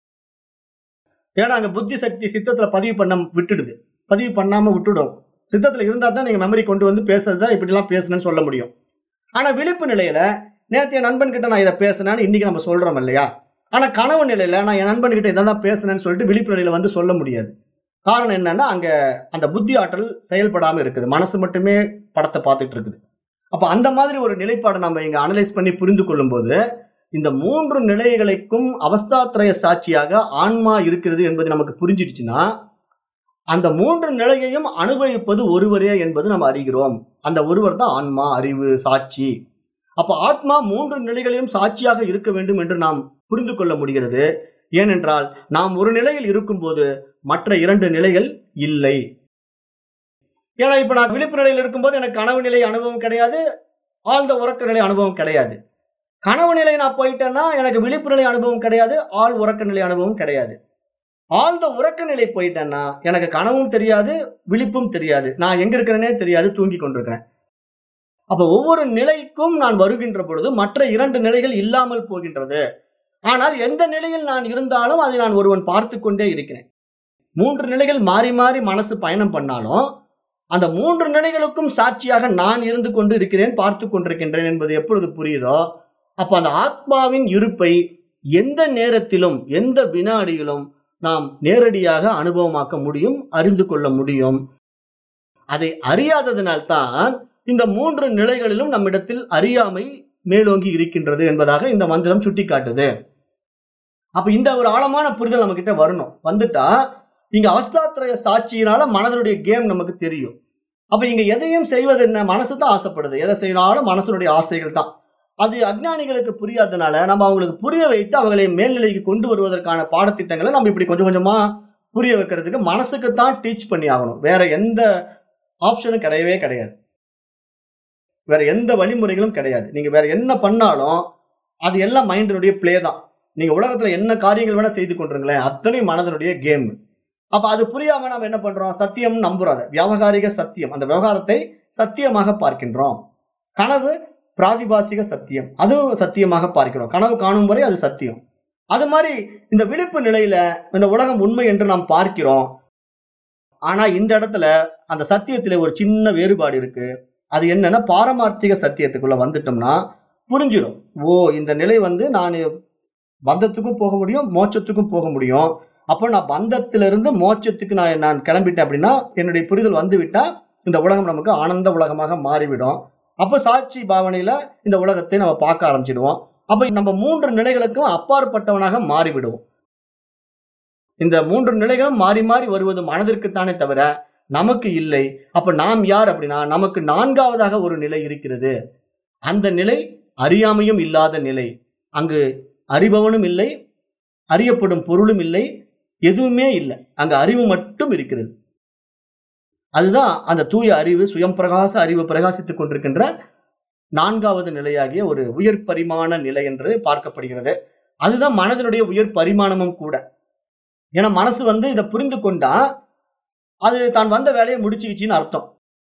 ஏன்னா அங்க புத்தி சக்தி சித்தத்துல பதிவு பண்ண விட்டுடுது பதிவு பண்ணாம விட்டுடும் சித்தத்துல இருந்தா தான் நீங்க மெமரி கொண்டு வந்து பேசுறதா இப்படிலாம் பேசுனேன்னு சொல்ல முடியும் ஆனா விழிப்பு நிலையில நேற்று என் நண்பன் கிட்ட நான் இதை பேசினேன்னு இன்னைக்கு நம்ம சொல்றோம் இல்லையா ஆனா கனவு நிலையில நான் என் நண்பன் கிட்ட இதை தான் பேசினேன்னு சொல்லிட்டு விழிப்பு நிலையில வந்து சொல்ல முடியாது காரணம் என்னன்னா அங்க அந்த புத்தி ஆற்றல் செயல்படாம இருக்குது மனசு மட்டுமே படத்தை பார்த்துட்டு இருக்குது அப்ப அந்த மாதிரி ஒரு நிலைப்பாடை நம்ம இங்க அனலைஸ் பண்ணி புரிந்து கொள்ளும்போது இந்த மூன்று நிலைகளுக்கும் அவஸ்தாத்திரய சாட்சியாக ஆன்மா இருக்கிறது என்பது நமக்கு புரிஞ்சிடுச்சுன்னா அந்த மூன்று நிலையையும் அனுபவிப்பது ஒருவரே என்பது நம்ம அறிகிறோம் அந்த ஒருவர் தான் ஆன்மா அறிவு சாட்சி அப்ப ஆத்மா மூன்று நிலைகளிலும் சாட்சியாக இருக்க வேண்டும் என்று நாம் புரிந்து கொள்ள முடிகிறது ஏனென்றால் நாம் ஒரு நிலையில் இருக்கும்போது மற்ற இரண்டு நிலைகள் இல்லை ஏன்னா இப்ப நான் விழிப்பு நிலையில் இருக்கும்போது எனக்கு கனவு நிலை அனுபவம் கிடையாது ஆழ்ந்த உறக்க நிலை அனுபவம் கிடையாது கனவு நிலை நான் போயிட்டேன்னா எனக்கு விழிப்பு நிலை அனுபவம் கிடையாது ஆழ் உறக்க நிலை அனுபவம் கிடையாது ஆழ்ந்த உறக்க நிலை போயிட்டேன்னா எனக்கு கனவும் தெரியாது விழிப்பும் தெரியாது நான் எங்க இருக்கிறேனே தெரியாது தூங்கி கொண்டிருக்கிறேன் அப்ப ஒவ்வொரு நிலைக்கும் நான் வருகின்ற பொழுது மற்ற இரண்டு நிலைகள் இல்லாமல் போகின்றது ஆனால் எந்த நிலையில் நான் இருந்தாலும் அதை நான் ஒருவன் பார்த்து கொண்டே இருக்கிறேன் மூன்று நிலைகள் மாறி மாறி மனசு பயணம் பண்ணாலும் அந்த மூன்று நிலைகளுக்கும் சாட்சியாக நான் இருந்து கொண்டு இருக்கிறேன் பார்த்து கொண்டிருக்கின்றேன் என்பது எப்பொழுது புரியுதோ அப்ப அந்த ஆத்மாவின் இருப்பை எந்த நேரத்திலும் எந்த வினாடியிலும் நாம் நேரடியாக அனுபவமாக்க முடியும் அறிந்து கொள்ள முடியும் அதை அறியாததினால்தான் இந்த மூன்று நிலைகளிலும் நம்மிடத்தில் அறியாமை மேலோங்கி இருக்கின்றது என்பதாக இந்த மந்திரம் சுட்டிக்காட்டுது அப்ப இந்த ஒரு ஆழமான புரிதல் நம்ம கிட்ட வரணும் வந்துட்டா இங்க அவஸ்தாத்திரய சாட்சியினால மனதனுடைய கேம் நமக்கு தெரியும் அப்ப இங்க எதையும் செய்வது என்ன மனசு தான் ஆசைப்படுது எதை செய்யறாலும் மனசனுடைய ஆசைகள் தான் அது அஜ்ஞானிகளுக்கு புரியாதனால நம்ம அவங்களுக்கு புரிய வைத்து அவங்களை மேல்நிலைக்கு கொண்டு வருவதற்கான பாடத்திட்டங்களை நம்ம இப்படி கொஞ்சம் கொஞ்சமா புரிய வைக்கிறதுக்கு மனசுக்கு தான் டீச் பண்ணி ஆகணும் வேற எந்த ஆப்ஷனும் கிடையவே கிடையாது வேற எந்த வழிமுறைகளும் கிடையாது நீங்க வேற என்ன பண்ணாலும் அது எல்லாம் மைண்டினுடைய பிளே தான் நீங்க உலகத்துல என்ன காரியங்கள் வேணா செய்து கொண்டிருங்களேன் அத்தனை மனதனுடைய கேம் அப்ப அது புரியாம நம்ம என்ன பண்றோம் சத்தியம் நம்புறோம் அதை வியாபகாரிக சத்தியம் அந்த விவகாரத்தை சத்தியமாக பார்க்கின்றோம் கனவு பிராதிபாசிக சத்தியம் அதுவும் சத்தியமாக பார்க்கிறோம் கனவு காணும் வரை அது சத்தியம் அது மாதிரி இந்த விழிப்பு நிலையில இந்த உலகம் உண்மை என்று நாம் பார்க்கிறோம் ஆனா இந்த இடத்துல அந்த சத்தியத்துல ஒரு சின்ன வேறுபாடு இருக்கு அது என்னன்னா பாரமார்த்திக சத்தியத்துக்குள்ள வந்துட்டோம்னா புரிஞ்சிடும் ஓ இந்த நிலை வந்து நான் பந்தத்துக்கும் போக முடியும் மோட்சத்துக்கும் போக முடியும் அப்போ நான் பந்தத்திலிருந்து மோட்சத்துக்கு நான் நான் கிளம்பிட்டேன் அப்படின்னா என்னுடைய புரிதல் வந்து விட்டா இந்த உலகம் நமக்கு ஆனந்த உலகமாக மாறிவிடும் அப்போ சாட்சி பாவனையில இந்த உலகத்தை நம்ம பார்க்க ஆரம்பிச்சிடுவோம் அப்ப நம்ம மூன்று நிலைகளுக்கும் அப்பாற்பட்டவனாக மாறிவிடுவோம் இந்த மூன்று நிலைகளும் மாறி மாறி வருவது மனதிற்குத்தானே தவிர நமக்கு இல்லை அப்ப நாம் யார் அப்படின்னா நமக்கு நான்காவதாக ஒரு நிலை இருக்கிறது அந்த நிலை அறியாமையும் இல்லாத நிலை அங்கு அறிபவனும் இல்லை அறியப்படும் பொருளும் இல்லை எதுவுமே இல்லை அங்க அறிவு மட்டும் இருக்கிறது அதுதான் அந்த தூய அறிவு சுயம் பிரகாச அறிவு பிரகாசித்துக் கொண்டிருக்கின்ற நான்காவது நிலையாகிய ஒரு உயர் பரிமாண நிலை என்று பார்க்கப்படுகிறது அதுதான் மனதினுடைய உயர் பரிமாணமும் கூட ஏன்னா மனசு வந்து இதை புரிந்து கொண்டா அது தான் வந்த வேலையை முடிச்சுக்கிச்சின்னு அர்த்தம்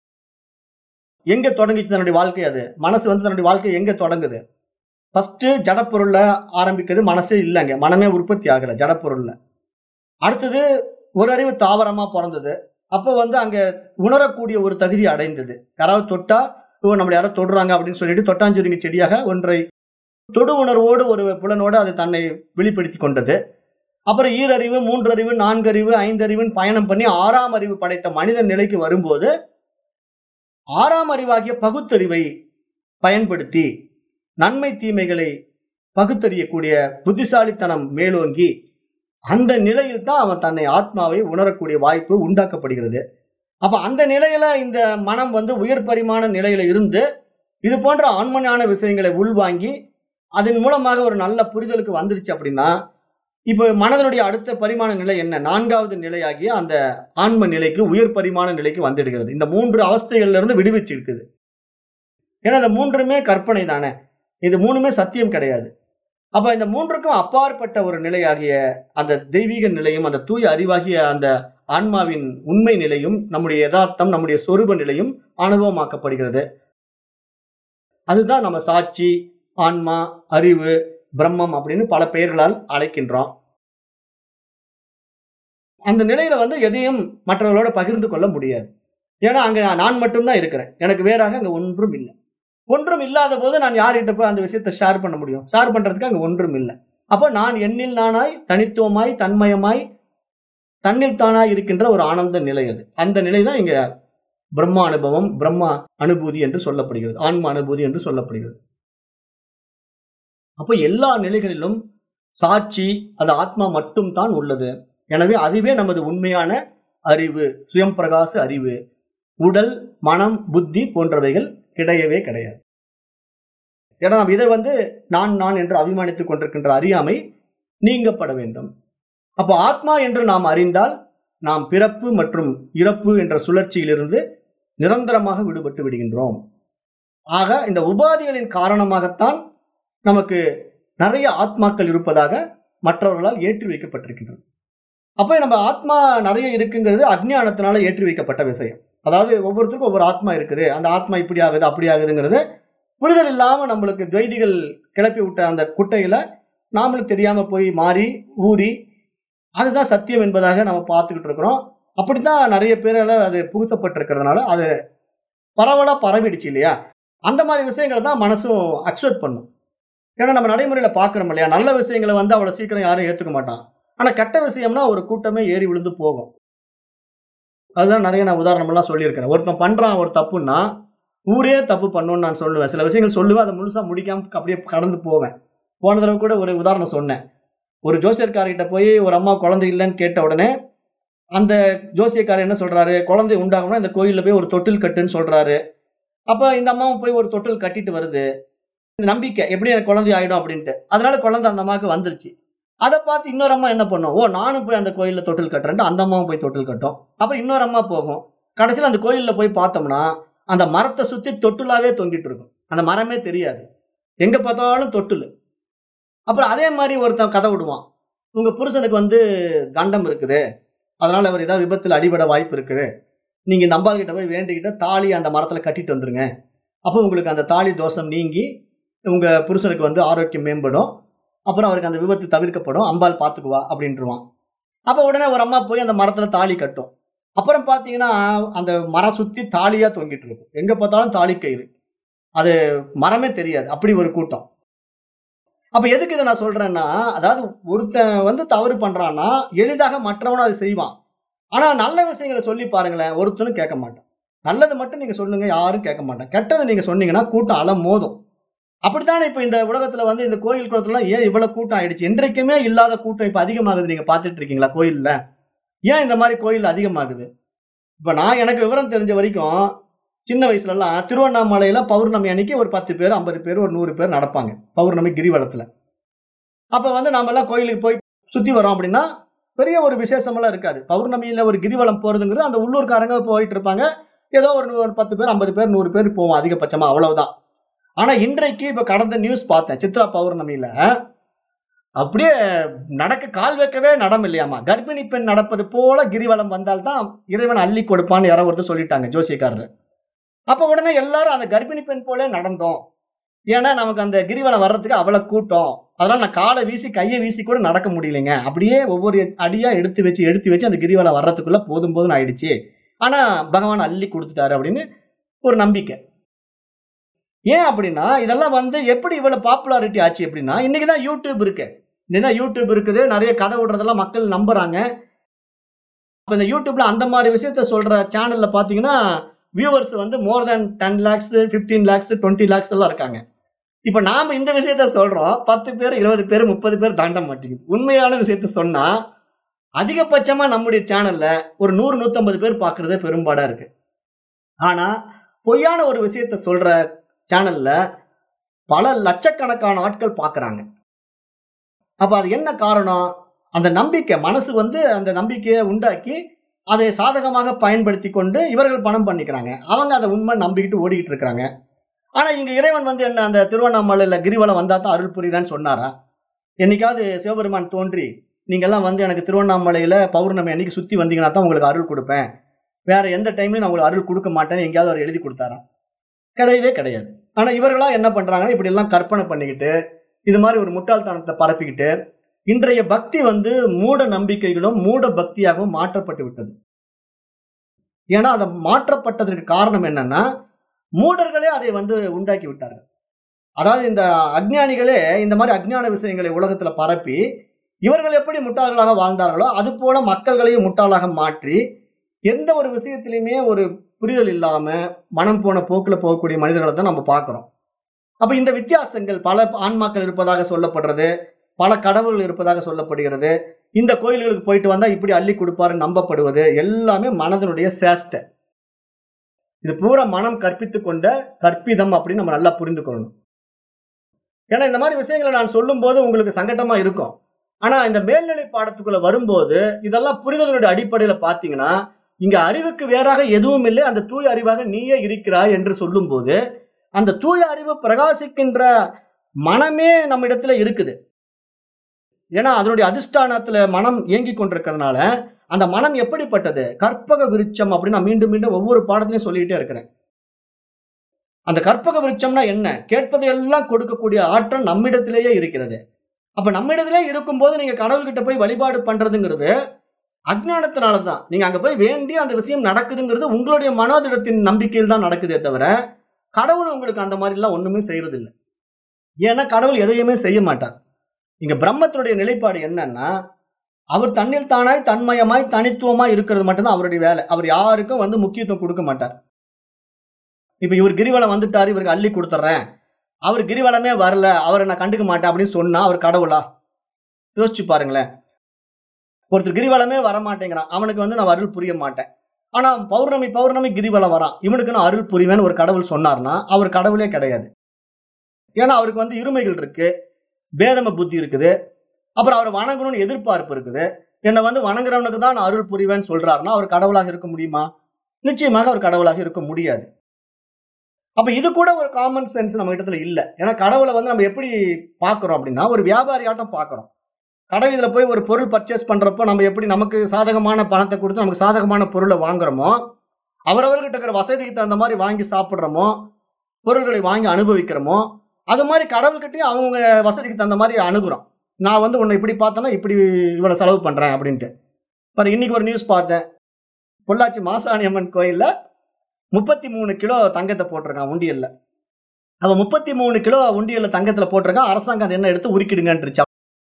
எங்க தொடங்கிச்சு தன்னுடைய வாழ்க்கை அது மனசு வந்து தன்னுடைய வாழ்க்கை எங்க தொடங்குது ஃபர்ஸ்ட் ஜடப்பொருள்ல ஆரம்பிக்கிறது மனசே இல்லைங்க மனமே உற்பத்தி ஆகல ஜடப்பொருள்ல அடுத்தது ஒரு அறிவு தாவரமா பிறந்தது அப்போ வந்து அங்க உணரக்கூடிய ஒரு தகுதி அடைந்தது யாராவது தொட்டா ஓ நம்மள யாரோ தொடுறாங்க அப்படின்னு சொல்லிட்டு தொட்டாஞ்சுருங்கி செடியாக ஒன்றை தொடு உணர்வோடு ஒரு புலனோடு அது தன்னை வெளிப்படுத்தி கொண்டது அப்புறம் ஈரறிவு மூன்றறிவு நான்கறிவு ஐந்தறிவுன்னு பயணம் பண்ணி ஆறாம் அறிவு படைத்த மனித நிலைக்கு வரும்போது ஆறாம் அறிவாகிய பகுத்தறிவை பயன்படுத்தி நன்மை தீமைகளை பகுத்தறியக்கூடிய புத்திசாலித்தனம் மேலோங்கி அந்த நிலையில் தான் அவன் தன்னை ஆத்மாவை உணரக்கூடிய வாய்ப்பு உண்டாக்கப்படுகிறது அப்ப அந்த நிலையில இந்த மனம் வந்து உயர் பரிமாண நிலையில இருந்து இது போன்ற ஆன்மஞான விஷயங்களை உள்வாங்கி அதன் மூலமாக ஒரு நல்ல புரிதலுக்கு வந்துடுச்சு அப்படின்னா இப்போ மனதனுடைய அடுத்த பரிமாண நிலை என்ன நான்காவது நிலையாகிய அந்த ஆன்ம நிலைக்கு உயர் பரிமாண நிலைக்கு வந்துடுகிறது இந்த மூன்று அவஸ்தைகள்ல இருந்து விடுவிச்சு இருக்குது ஏன்னா இந்த மூன்றுமே கற்பனை தானே இது மூணுமே சத்தியம் கிடையாது அப்ப இந்த மூன்றுக்கும் அப்பாற்பட்ட ஒரு நிலையாகிய அந்த தெய்வீக நிலையும் அந்த தூய அறிவாகிய அந்த ஆன்மாவின் உண்மை நிலையும் நம்முடைய யதார்த்தம் நம்முடைய சொரூப நிலையும் அனுபவமாக்கப்படுகிறது அதுதான் நம்ம சாட்சி ஆன்மா அறிவு பிரம்மம் அப்படின்னு பல பெயர்களால் அழைக்கின்றோம் அந்த நிலையில வந்து எதையும் மற்றவர்களோட பகிர்ந்து கொள்ள முடியாது ஏன்னா அங்க நான் மட்டும்தான் இருக்கிறேன் எனக்கு வேறாக அங்க ஒன்றும் இல்லை ஒன்றும் இல்லாத போது நான் யார்கிட்ட போய் அந்த விஷயத்தை ஷேர் பண்ண முடியும் ஷேர் பண்றதுக்கு அங்க ஒன்றும் இல்லை அப்போ நான் எண்ணில் நானாய் தனித்துவமாய் தன்மயமாய் தன்னில் தானாய் இருக்கின்ற ஒரு ஆனந்த நிலை அது அந்த நிலை தான் இங்க பிரம்ம அனுபவம் பிரம்ம அனுபூதி என்று சொல்லப்படுகிறது ஆன்ம அனுபூதி என்று சொல்லப்படுகிறது அப்போ எல்லா நிலைகளிலும் சாட்சி அது ஆத்மா மட்டும் தான் உள்ளது எனவே அதுவே நமது உண்மையான அறிவு சுயம் பிரகாச அறிவு உடல் மனம் புத்தி போன்றவைகள் கிடையவே கிடையாது ஏன்னா நாம் இதை வந்து நான் நான் என்று அபிமானித்துக் கொண்டிருக்கின்ற அறியாமை நீங்கப்பட வேண்டும் அப்போ ஆத்மா என்று நாம் அறிந்தால் நாம் பிறப்பு மற்றும் இறப்பு என்ற சுழற்சியிலிருந்து நிரந்தரமாக விடுபட்டு விடுகின்றோம் ஆக இந்த உபாதிகளின் காரணமாகத்தான் நமக்கு நிறைய ஆத்மாக்கள் இருப்பதாக மற்றவர்களால் ஏற்றி வைக்கப்பட்டிருக்கின்றது அப்ப நம்ம ஆத்மா நிறைய இருக்குங்கிறது அஜ்ஞானத்தினால ஏற்றி வைக்கப்பட்ட விஷயம் அதாவது ஒவ்வொருத்தருக்கும் ஒவ்வொரு ஆத்மா இருக்குது அந்த ஆத்மா இப்படி ஆகுது அப்படி ஆகுதுங்கிறது புரிதல் இல்லாம நம்மளுக்கு துவைதிகள் கிளப்பி விட்ட அந்த குட்டையில நாமளும் தெரியாம போய் மாறி ஊறி அதுதான் சத்தியம் என்பதாக நம்ம பார்த்துக்கிட்டு இருக்கிறோம் அப்படித்தான் நிறைய பேரால அது புகுத்தப்பட்டிருக்கிறதுனால அது பரவலா பரவிடுச்சு இல்லையா அந்த மாதிரி விஷயங்களை தான் மனசும் அக்செப்ட் பண்ணும் ஏன்னா நம்ம நடைமுறையில பாக்குறோம் இல்லையா நல்ல விஷயங்களை வந்து அவ்வளவு சீக்கிரம் யாரும் ஏத்துக்க மாட்டான் ஆனா கெட்ட விஷயம்னா ஒரு கூட்டமே ஏறி விழுந்து போகும் அதுதான் நிறைய நான் உதாரணம் எல்லாம் சொல்லியிருக்கிறேன் ஒருத்தன் பண்றான் ஒரு தப்புன்னா ஊரே தப்பு பண்ணுன்னு நான் சொல்லுவேன் சில விஷயங்கள் சொல்லுவேன் அதை முழுசா முடிக்காம அப்படியே கடந்து போவேன் போன தடவை கூட ஒரு உதாரணம் சொன்னேன் ஒரு ஜோசியர்காரர்கிட்ட போய் ஒரு அம்மா குழந்தை இல்லைன்னு கேட்ட உடனே அந்த ஜோசியக்காரர் என்ன சொல்றாரு குழந்தை உண்டாகணும்னா இந்த கோயில்ல போய் ஒரு தொட்டில் கட்டுன்னு சொல்றாரு அப்ப இந்த அம்மாவும் போய் ஒரு தொட்டில் கட்டிட்டு வருது இந்த நம்பிக்கை எப்படி எனக்கு குழந்தை ஆயிடும் அப்படின்ட்டு அதனால குழந்தை அந்த அம்மாவுக்கு வந்துருச்சு அதை பார்த்து இன்னொரு அம்மா என்ன பண்ணும் ஓ நானும் போய் அந்த கோயில்ல தொட்டில் கட்டுறேன்ட்டு அந்த அம்மாவும் போய் தொட்டில் கட்டும் அப்புறம் இன்னொரு அம்மா போகும் கடைசியில் அந்த கோயில்ல போய் பார்த்தோம்னா அந்த மரத்தை சுத்தி தொட்டிலாவே தொங்கிட்டு இருக்கும் அந்த மரமே தெரியாது எங்க பார்த்தாலும் தொட்டில் அப்புறம் அதே மாதிரி ஒருத்தன் கதை விடுவான் உங்க புருஷனுக்கு வந்து கண்டம் இருக்குது அதனால அவர் ஏதாவது விபத்துல அடிபட வாய்ப்பு இருக்குது நீங்க இந்த அம்பாள் கிட்ட போய் வேண்டிக்கிட்ட தாலி அந்த மரத்துல கட்டிட்டு வந்துருங்க அப்போ உங்களுக்கு அந்த தாலி தோஷம் நீங்கி உங்க புருஷனுக்கு வந்து ஆரோக்கியம் மேம்படும் அப்புறம் அவருக்கு அந்த விபத்து தவிர்க்கப்படும் அம்பாள் பார்த்துக்குவா அப்படின்ட்டுருவான் அப்போ உடனே ஒரு அம்மா போய் அந்த மரத்துல தாலி கட்டும் அப்புறம் பார்த்தீங்கன்னா அந்த மரம் சுத்தி தாலியா தொங்கிட்டு இருக்கும் எங்க பார்த்தாலும் தாலி கயிறு அது மரமே தெரியாது அப்படி ஒரு கூட்டம் அப்ப எதுக்கு இதை நான் சொல்றேன்னா அதாவது ஒருத்தன் வந்து தவறு பண்றான்னா எளிதாக மற்றவனும் அதை செய்வான் ஆனா நல்ல விஷயங்களை சொல்லி பாருங்களேன் ஒருத்தனும் கேட்க மாட்டான் நல்லது மட்டும் நீங்க சொல்லுங்க யாரும் கேட்க மாட்டான் கெட்டதை நீங்க சொன்னீங்கன்னா கூட்டம் அல மோதும் அப்படித்தானே இப்ப இந்த உலகத்துல வந்து இந்த கோயில் குளத்துல ஏன் இவ்வளவு கூட்டம் ஆயிடுச்சு என்றைக்குமே இல்லாத கூட்டம் இப்ப அதிகமாகுது நீங்க பாத்துட்டு இருக்கீங்களா கோயில்ல ஏன் இந்த மாதிரி கோயில் அதிகமாகுது இப்ப நான் எனக்கு விவரம் தெரிஞ்ச வரைக்கும் சின்ன வயசுல எல்லாம் திருவண்ணாமலையில பௌர்ணமி அன்னைக்கு ஒரு பத்து பேர் ஐம்பது பேர் ஒரு நூறு பேர் நடப்பாங்க பௌர்ணமி கிரிவலத்துல அப்ப வந்து நாம எல்லாம் கோயிலுக்கு போய் சுத்தி வரோம் அப்படின்னா பெரிய ஒரு விசேஷமெல்லாம் இருக்காது பௌர்ணமியில ஒரு கிரிவலம் போறதுங்கிறது அந்த உள்ளூர்காரங்க போயிட்டு இருப்பாங்க ஏதோ ஒரு நூறு பத்து பேர் ஐம்பது பேர் நூறு பேர் போவோம் அதிகபட்சமா அவ்வளவுதான் ஆனா இன்றைக்கு இப்ப கடந்த நியூஸ் பார்த்தேன் சித்ரா பௌர்ணமியில அப்படியே நடக்க கால் வைக்கவே நடம் இல்லையாமா கர்ப்பிணி பெண் நடப்பது போல கிரிவலம் வந்தால்தான் இறைவன் அள்ளி கொடுப்பான்னு யாரோ ஒருத்தர் சொல்லிட்டாங்க ஜோசியக்காரர் அப்ப உடனே எல்லாரும் அந்த கர்ப்பிணி பெண் போல நடந்தோம் ஏன்னா நமக்கு அந்த கிரிவலம் வர்றதுக்கு அவ்வளவு கூட்டம் அதனால நான் காலை வீசி கையை வீசி கூட நடக்க முடியலைங்க அப்படியே ஒவ்வொரு அடியா எடுத்து வச்சு எடுத்து வச்சு அந்த கிரிவலம் வர்றதுக்குள்ள போதும் போதும் ஆயிடுச்சு ஆனா பகவான் அள்ளி கொடுத்துட்டாரு அப்படின்னு ஒரு நம்பிக்கை ஏன் அப்படின்னா இதெல்லாம் வந்து எப்படி இவ்வளவு பாப்புலாரிட்டி ஆச்சு அப்படின்னா இன்னைக்குதான் யூடியூப் இருக்கு இன்னைக்குதான் யூடியூப் இருக்குது நிறைய கதை விடுறதெல்லாம் மக்கள் நம்புறாங்க அப்ப இந்த யூடியூப்ல அந்த மாதிரி விஷயத்த சொல்ற சேனல்ல பாத்தீங்கன்னா வியூவர்ஸ் வந்து more than ten lakhs fifteen lakhs twenty lakhs எல்லாம் இருக்காங்க இப்ப நாம இந்த விஷயத்த சொல்றோம் பத்து பேர் இருபது பேர் முப்பது பேர் தாண்ட மாட்டேங்குது உண்மையான விஷயத்த சொன்னா அதிகபட்சமா நம்முடைய சேனல்ல ஒரு நூறு நூத்தம்பது பேர் பாக்குறதே பெரும்பாடா இருக்கு ஆனா பொய்யான ஒரு விஷயத்த சொல்ற சேனல்ல பல லட்சக்கணக்கான ஆட்கள் பாக்குறாங்க அப்ப அது என்ன காரணம் அந்த நம்பிக்கை மனசு வந்து அந்த நம்பிக்கையை உண்டாக்கி அதை சாதகமாக பயன்படுத்தி கொண்டு இவர்கள் பணம் பண்ணிக்கிறாங்க அவங்க அதை உண்மை நம்பிக்கிட்டு ஓடிக்கிட்டு இருக்கிறாங்க ஆனா இங்க இறைவன் வந்து என்ன அந்த திருவண்ணாமலையில கிரிவலம் வந்தா தான் அருள் புரியுறான்னு சொன்னாரா என்னைக்காவது சிவபெருமான் தோன்றி நீங்க எல்லாம் வந்து எனக்கு திருவண்ணாமலையில பௌர்ணமி அன்னைக்கு சுத்தி வந்தீங்கன்னா தான் உங்களுக்கு அருள் கொடுப்பேன் வேற எந்த டைம்லயும் நான் உங்களுக்கு அருள் கொடுக்க மாட்டேன்னு எங்கேயாவது அவர் எழுதி கொடுத்தாரா கிடையவே கிடையாது ஆனா இவர்களா என்ன பண்றாங்கன்னா இப்படி எல்லாம் கற்பனை பண்ணிக்கிட்டு இது மாதிரி ஒரு முட்டாள்தனத்தை பரப்பிக்கிட்டு இன்றைய பக்தி வந்து மூட நம்பிக்கைகளும் மூட பக்தியாகவும் மாற்றப்பட்டு விட்டது ஏன்னா அதை மாற்றப்பட்டதற்கு காரணம் என்னன்னா மூடர்களே அதை வந்து உண்டாக்கி விட்டார்கள் அதாவது இந்த அஜ்ஞானிகளே இந்த மாதிரி அஜ்ஞான விஷயங்களை உலகத்துல பரப்பி இவர்கள் எப்படி முட்டாள்களாக வாழ்ந்தார்களோ அது போல மக்கள்களையும் முட்டாளாக மாற்றி எந்த ஒரு விஷயத்திலையுமே ஒரு புரிதல் இல்லாம மனம் போன போக்குல போகக்கூடிய மனிதர்களை தான் நம்ம பார்க்கிறோம் அப்ப இந்த வித்தியாசங்கள் பல ஆன்மாக்கள் இருப்பதாக சொல்லப்படுறது பல கடவுள் இருப்பதாக சொல்லப்படுகிறது இந்த கோயில்களுக்கு போயிட்டு வந்தா இப்படி அள்ளி கொடுப்பாருன்னு நம்பப்படுவது எல்லாமே மனதனுடைய சேஷ்டை இது பூரா மனம் கற்பித்து கொண்ட கற்பிதம் அப்படின்னு நம்ம நல்லா புரிந்து கொள்ளணும் ஏன்னா இந்த மாதிரி விஷயங்களை நான் சொல்லும் போது உங்களுக்கு சங்கட்டமா இருக்கும் ஆனா இந்த மேல்நிலை பாடத்துக்குள்ள வரும்போது இதெல்லாம் புரிதலுடைய அடிப்படையில பாத்தீங்கன்னா இங்க அறிவுக்கு வேறாக எதுவும் இல்லை அந்த தூய அறிவாக நீயே இருக்கிறாய் என்று சொல்லும்போது அந்த தூய அறிவு பிரகாசிக்கின்ற மனமே நம்ம இடத்துல இருக்குது ஏன்னா அதனுடைய அதிஷ்டானத்துல மனம் இயங்கி கொண்டிருக்கிறதுனால அந்த மனம் எப்படிப்பட்டது கற்பக விருட்சம் அப்படின்னு நான் மீண்டும் மீண்டும் ஒவ்வொரு பாடத்திலையும் சொல்லிக்கிட்டே இருக்கிறேன் அந்த கற்பக விருட்சம்னா என்ன கேட்பதையெல்லாம் கொடுக்கக்கூடிய ஆற்றல் நம்மிடத்திலேயே இருக்கிறது அப்ப நம்மிடத்திலே இருக்கும்போது நீங்க கடவுள்கிட்ட போய் வழிபாடு பண்றதுங்கிறது அஜ்ஞானத்தினால தான் நீங்க அங்க போய் வேண்டி அந்த விஷயம் நடக்குதுங்கிறது உங்களுடைய மனோதிடத்தின் நம்பிக்கையில் தான் நடக்குதே தவிர கடவுள் உங்களுக்கு அந்த மாதிரி எல்லாம் ஒண்ணுமே செய்யறது இல்லை ஏன்னா கடவுள் எதையுமே செய்ய மாட்டார் இங்க பிரம்மத்தினுடைய நிலைப்பாடு என்னன்னா அவர் தன்னில் தானாய் தன்மயமாய் தனித்துவமாய் இருக்கிறது மட்டும்தான் அவருடைய வேலை அவர் யாருக்கும் வந்து முக்கியத்துவம் கொடுக்க மாட்டார் இப்ப இவர் கிரிவலம் வந்துட்டாரு இவருக்கு அள்ளி கொடுத்துட்றேன் அவர் கிரிவலமே வரல அவரை நான் கண்டுக்க மாட்டேன் அப்படின்னு சொன்னா அவர் கடவுளா யோசிச்சு பாருங்களேன் ஒருத்தர் கிரிவலமே வர மாட்டேங்கிறான் அவனுக்கு வந்து நான் அருள் புரிய மாட்டேன் ஆனா பௌர்ணமி பௌர்ணமி கிரிவலம் வரான் இவனுக்கு நான் அருள் புரிவேன்னு ஒரு கடவுள் சொன்னார்னா அவர் கடவுளே கிடையாது ஏன்னா அவருக்கு வந்து இருமைகள் இருக்கு பேதம புத்தி இருக்குது அப்புறம் அவர் வணங்கணும்னு எதிர்பார்ப்பு இருக்குது என்னை வந்து வணங்குறவனுக்கு தான் நான் அருள் புரிவேன்னு சொல்றாருன்னா அவர் கடவுளாக இருக்க முடியுமா நிச்சயமாக அவர் கடவுளாக இருக்க முடியாது அப்ப இது கூட ஒரு காமன் சென்ஸ் நம்ம இடத்துல இல்ல ஏன்னா கடவுளை வந்து நம்ம எப்படி பாக்குறோம் அப்படின்னா ஒரு வியாபாரியாட்டம் பாக்குறோம் கடை இதுல போய் ஒரு பொருள் பர்ச்சேஸ் பண்றப்போ நம்ம எப்படி நமக்கு சாதகமான பணத்தை கொடுத்து நமக்கு சாதகமான பொருளை வாங்குறோமோ அவரவர்கிட்ட இருக்கிற வசதிக்கு தகுந்த மாதிரி வாங்கி சாப்பிடுறோமோ பொருள்களை வாங்கி அனுபவிக்கிறோமோ அது மாதிரி கடவுள்கிட்டயும் அவங்க வசதிக்கு தகுந்த மாதிரி அணுகுறோம் நான் வந்து உன்னை இப்படி பார்த்தேன்னா இப்படி இவ்வளவு செலவு பண்றேன் அப்படின்ட்டு பாரு இன்னைக்கு ஒரு நியூஸ் பார்த்தேன் பொள்ளாச்சி மாசாணி அம்மன் கோயில்ல முப்பத்தி மூணு கிலோ தங்கத்தை போட்டிருக்கான் உண்டியல்ல அவன் முப்பத்தி மூணு கிலோ உண்டியல்ல தங்கத்துல போட்டிருக்கான் அரசாங்கம் அதை என்ன எடுத்து உருக்கிடுங்கன்றுச்சு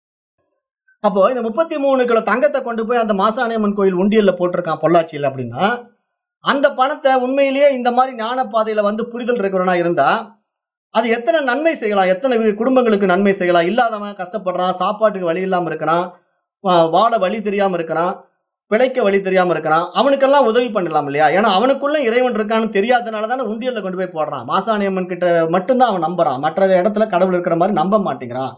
அப்போ இந்த முப்பத்தி மூணு கிலோ தங்கத்தை கொண்டு போய் அந்த மாசாணியம்மன் கோயில் உண்டியல்ல போட்டிருக்கான் பொள்ளாச்சியில் அப்படின்னா அந்த பணத்தை உண்மையிலேயே இந்த மாதிரி ஞான பாதையில வந்து புரிதல் இருக்கிறவனா இருந்தா அது எத்தனை நன்மை செய்யலாம் எத்தனை வி- குடும்பங்களுக்கு நன்மை செய்யலாம் இல்லாதவன் கஷ்டப்படுறான் சாப்பாட்டுக்கு வழி இல்லாம இருக்கிறான் வா- வாழ வழி தெரியாம இருக்கிறான் பிழைக்க வழி தெரியாம இருக்கிறான் அவனுக்கெல்லாம் உதவி பண்ணலாம் இல்லையா ஏன்னா அவனுக்குள்ள இறைவன் இருக்கான்னு தெரியாதனால தானே உண்டியல்ல கொண்டு போய் போடுறான் மாசாணியம்மன் கிட்ட மட்டும்தான் அவன் நம்புறான் மற்ற இடத்துல கடவுள் இருக்கிற மாதிரி நம்ப மாட்டேங்கிறான்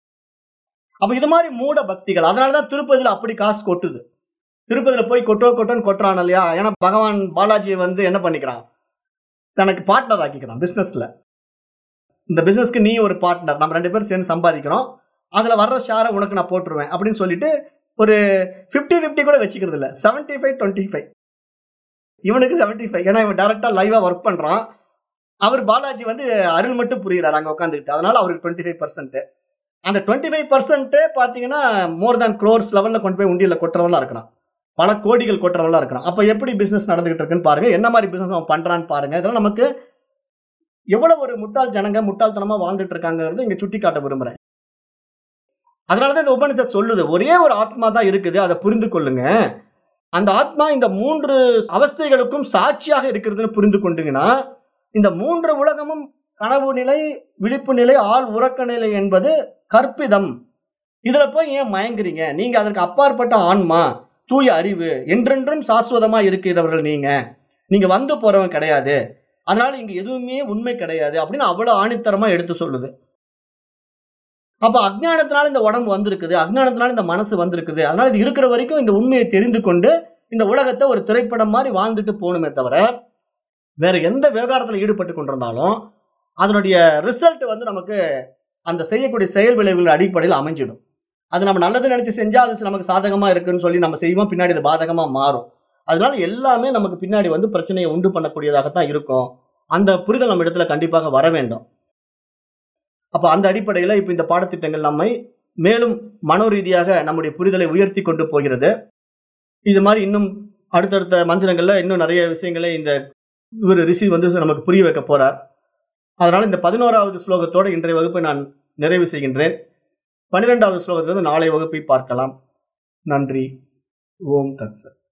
அப்ப இது மாதிரி மூட பக்திகள் அதனாலதான் திருப்பதியில அப்படி காசு கொட்டுது திருப்பதியில போய் கொட்டோ கொட்டோன்னு கொட்டுறான் இல்லையா ஏன்னா பகவான் பாலாஜி வந்து என்ன பண்ணிக்கிறான் தனக்கு பார்ட்னர் ஆக்கிக்கிறான் பிசினஸ்ல இந்த பிசினஸ்க்கு நீ ஒரு பார்ட்னர் நம்ம ரெண்டு பேரும் சேர்ந்து சம்பாதிக்கிறோம் அதுல வர்ற ஷேரை உனக்கு நான் போட்டுருவேன் அப்படின்னு சொல்லிட்டு ஒரு 50 50 கூட வச்சுக்கிறது இல்ல 75 ஃபைவ் டுவெண்ட்டி ஃபைவ் இவனுக்கு 75 ஃபைவ் ஏன்னா இவன் டேரக்டா லைவா ஒர்க் பண்றான் அவர் பாலாஜி வந்து அருள் மட்டும் புரியுறாரு அங்க உட்காந்துக்கிட்டு அதனால அவருக்கு டுவெண்ட்டி ஃபைவ் பர்சன்ட் அந்த டுவெண்ட்டி ஃபைவ் பர்சன்ட் பாத்தீங்கன்னா மோர் தேன் க்ரோர்ஸ் லெவல்ல கொண்டு போய் உண்டியல்ல கொட்டுறவெல்லாம் இருக்கிறான் பல கோடிகள் கொட்டுறவெல்லாம் இருக்கிறான் அப்ப எப்படி பிசினஸ் நடந்துகிட்டு இருக்குன்னு பாருங்க என்ன மாதிரி பிசினஸ் அவன் பண்றான்னு பாருங்க இதெல்லாம் நமக்கு எவ்வளவு ஒரு முட்டாள் ஜனங்க முட்டாள்தனமா வாழ்ந்துட்டு இருக்காங்கிறது இங்க சுட்டி காட்ட விரும்புறேன் அதனாலதான் இந்த உபனிஷத் சொல்லுது ஒரே ஒரு ஆத்மா தான் இருக்குது அதை புரிந்து கொள்ளுங்க அந்த ஆத்மா இந்த மூன்று அவஸ்தைகளுக்கும் சாட்சியாக இருக்கிறதுன்னு புரிந்து கொண்டீங்கன்னா இந்த மூன்று உலகமும் கனவு நிலை விழிப்பு நிலை ஆள் உறக்க நிலை என்பது கற்பிதம் இதுல போய் ஏன் மயங்குறீங்க நீங்க அதற்கு அப்பாற்பட்ட ஆன்மா தூய அறிவு என்றென்றும் சாஸ்வதமா இருக்கிறவர்கள் நீங்க நீங்க வந்து போறவன் கிடையாது அதனால இங்க எதுவுமே உண்மை கிடையாது அப்படின்னு அவ்வளவு ஆணித்தரமா எடுத்து சொல்லுது அப்ப அஜ்ஞானத்தினால இந்த உடம்பு வந்திருக்குது அஜ்ஞானத்தினால இந்த மனசு வந்திருக்குது அதனால இது இருக்கிற வரைக்கும் இந்த உண்மையை தெரிந்து கொண்டு இந்த உலகத்தை ஒரு திரைப்படம் மாதிரி வாழ்ந்துட்டு போகணுமே தவிர வேற எந்த விவகாரத்துல ஈடுபட்டு கொண்டிருந்தாலும் அதனுடைய ரிசல்ட் வந்து நமக்கு அந்த செய்யக்கூடிய செயல் விளைவுகள் அடிப்படையில் அமைஞ்சிடும் அது நம்ம நல்லது நினைச்சு செஞ்சா அது நமக்கு சாதகமா இருக்குன்னு சொல்லி நம்ம செய்வோம் பின்னாடி அது பாதகமா மாறும் அதனால எல்லாமே நமக்கு பின்னாடி வந்து பிரச்சனையை உண்டு பண்ணக்கூடியதாகத்தான் இருக்கும் அந்த புரிதல் நம்ம இடத்துல கண்டிப்பாக வர வேண்டும் அப்ப அந்த அடிப்படையில இப்ப இந்த பாடத்திட்டங்கள் நம்மை மேலும் மனோ ரீதியாக நம்முடைய புரிதலை உயர்த்தி கொண்டு போகிறது இது மாதிரி இன்னும் அடுத்தடுத்த மந்திரங்கள்ல இன்னும் நிறைய விஷயங்களை இந்த இவர் ரிஷி வந்து நமக்கு புரிய வைக்க போறார் அதனால இந்த பதினோராவது ஸ்லோகத்தோட இன்றைய வகுப்பை நான் நிறைவு செய்கின்றேன் பன்னிரெண்டாவது ஸ்லோகத்திலிருந்து நாளை வகுப்பை பார்க்கலாம் நன்றி ஓம் தத்சத்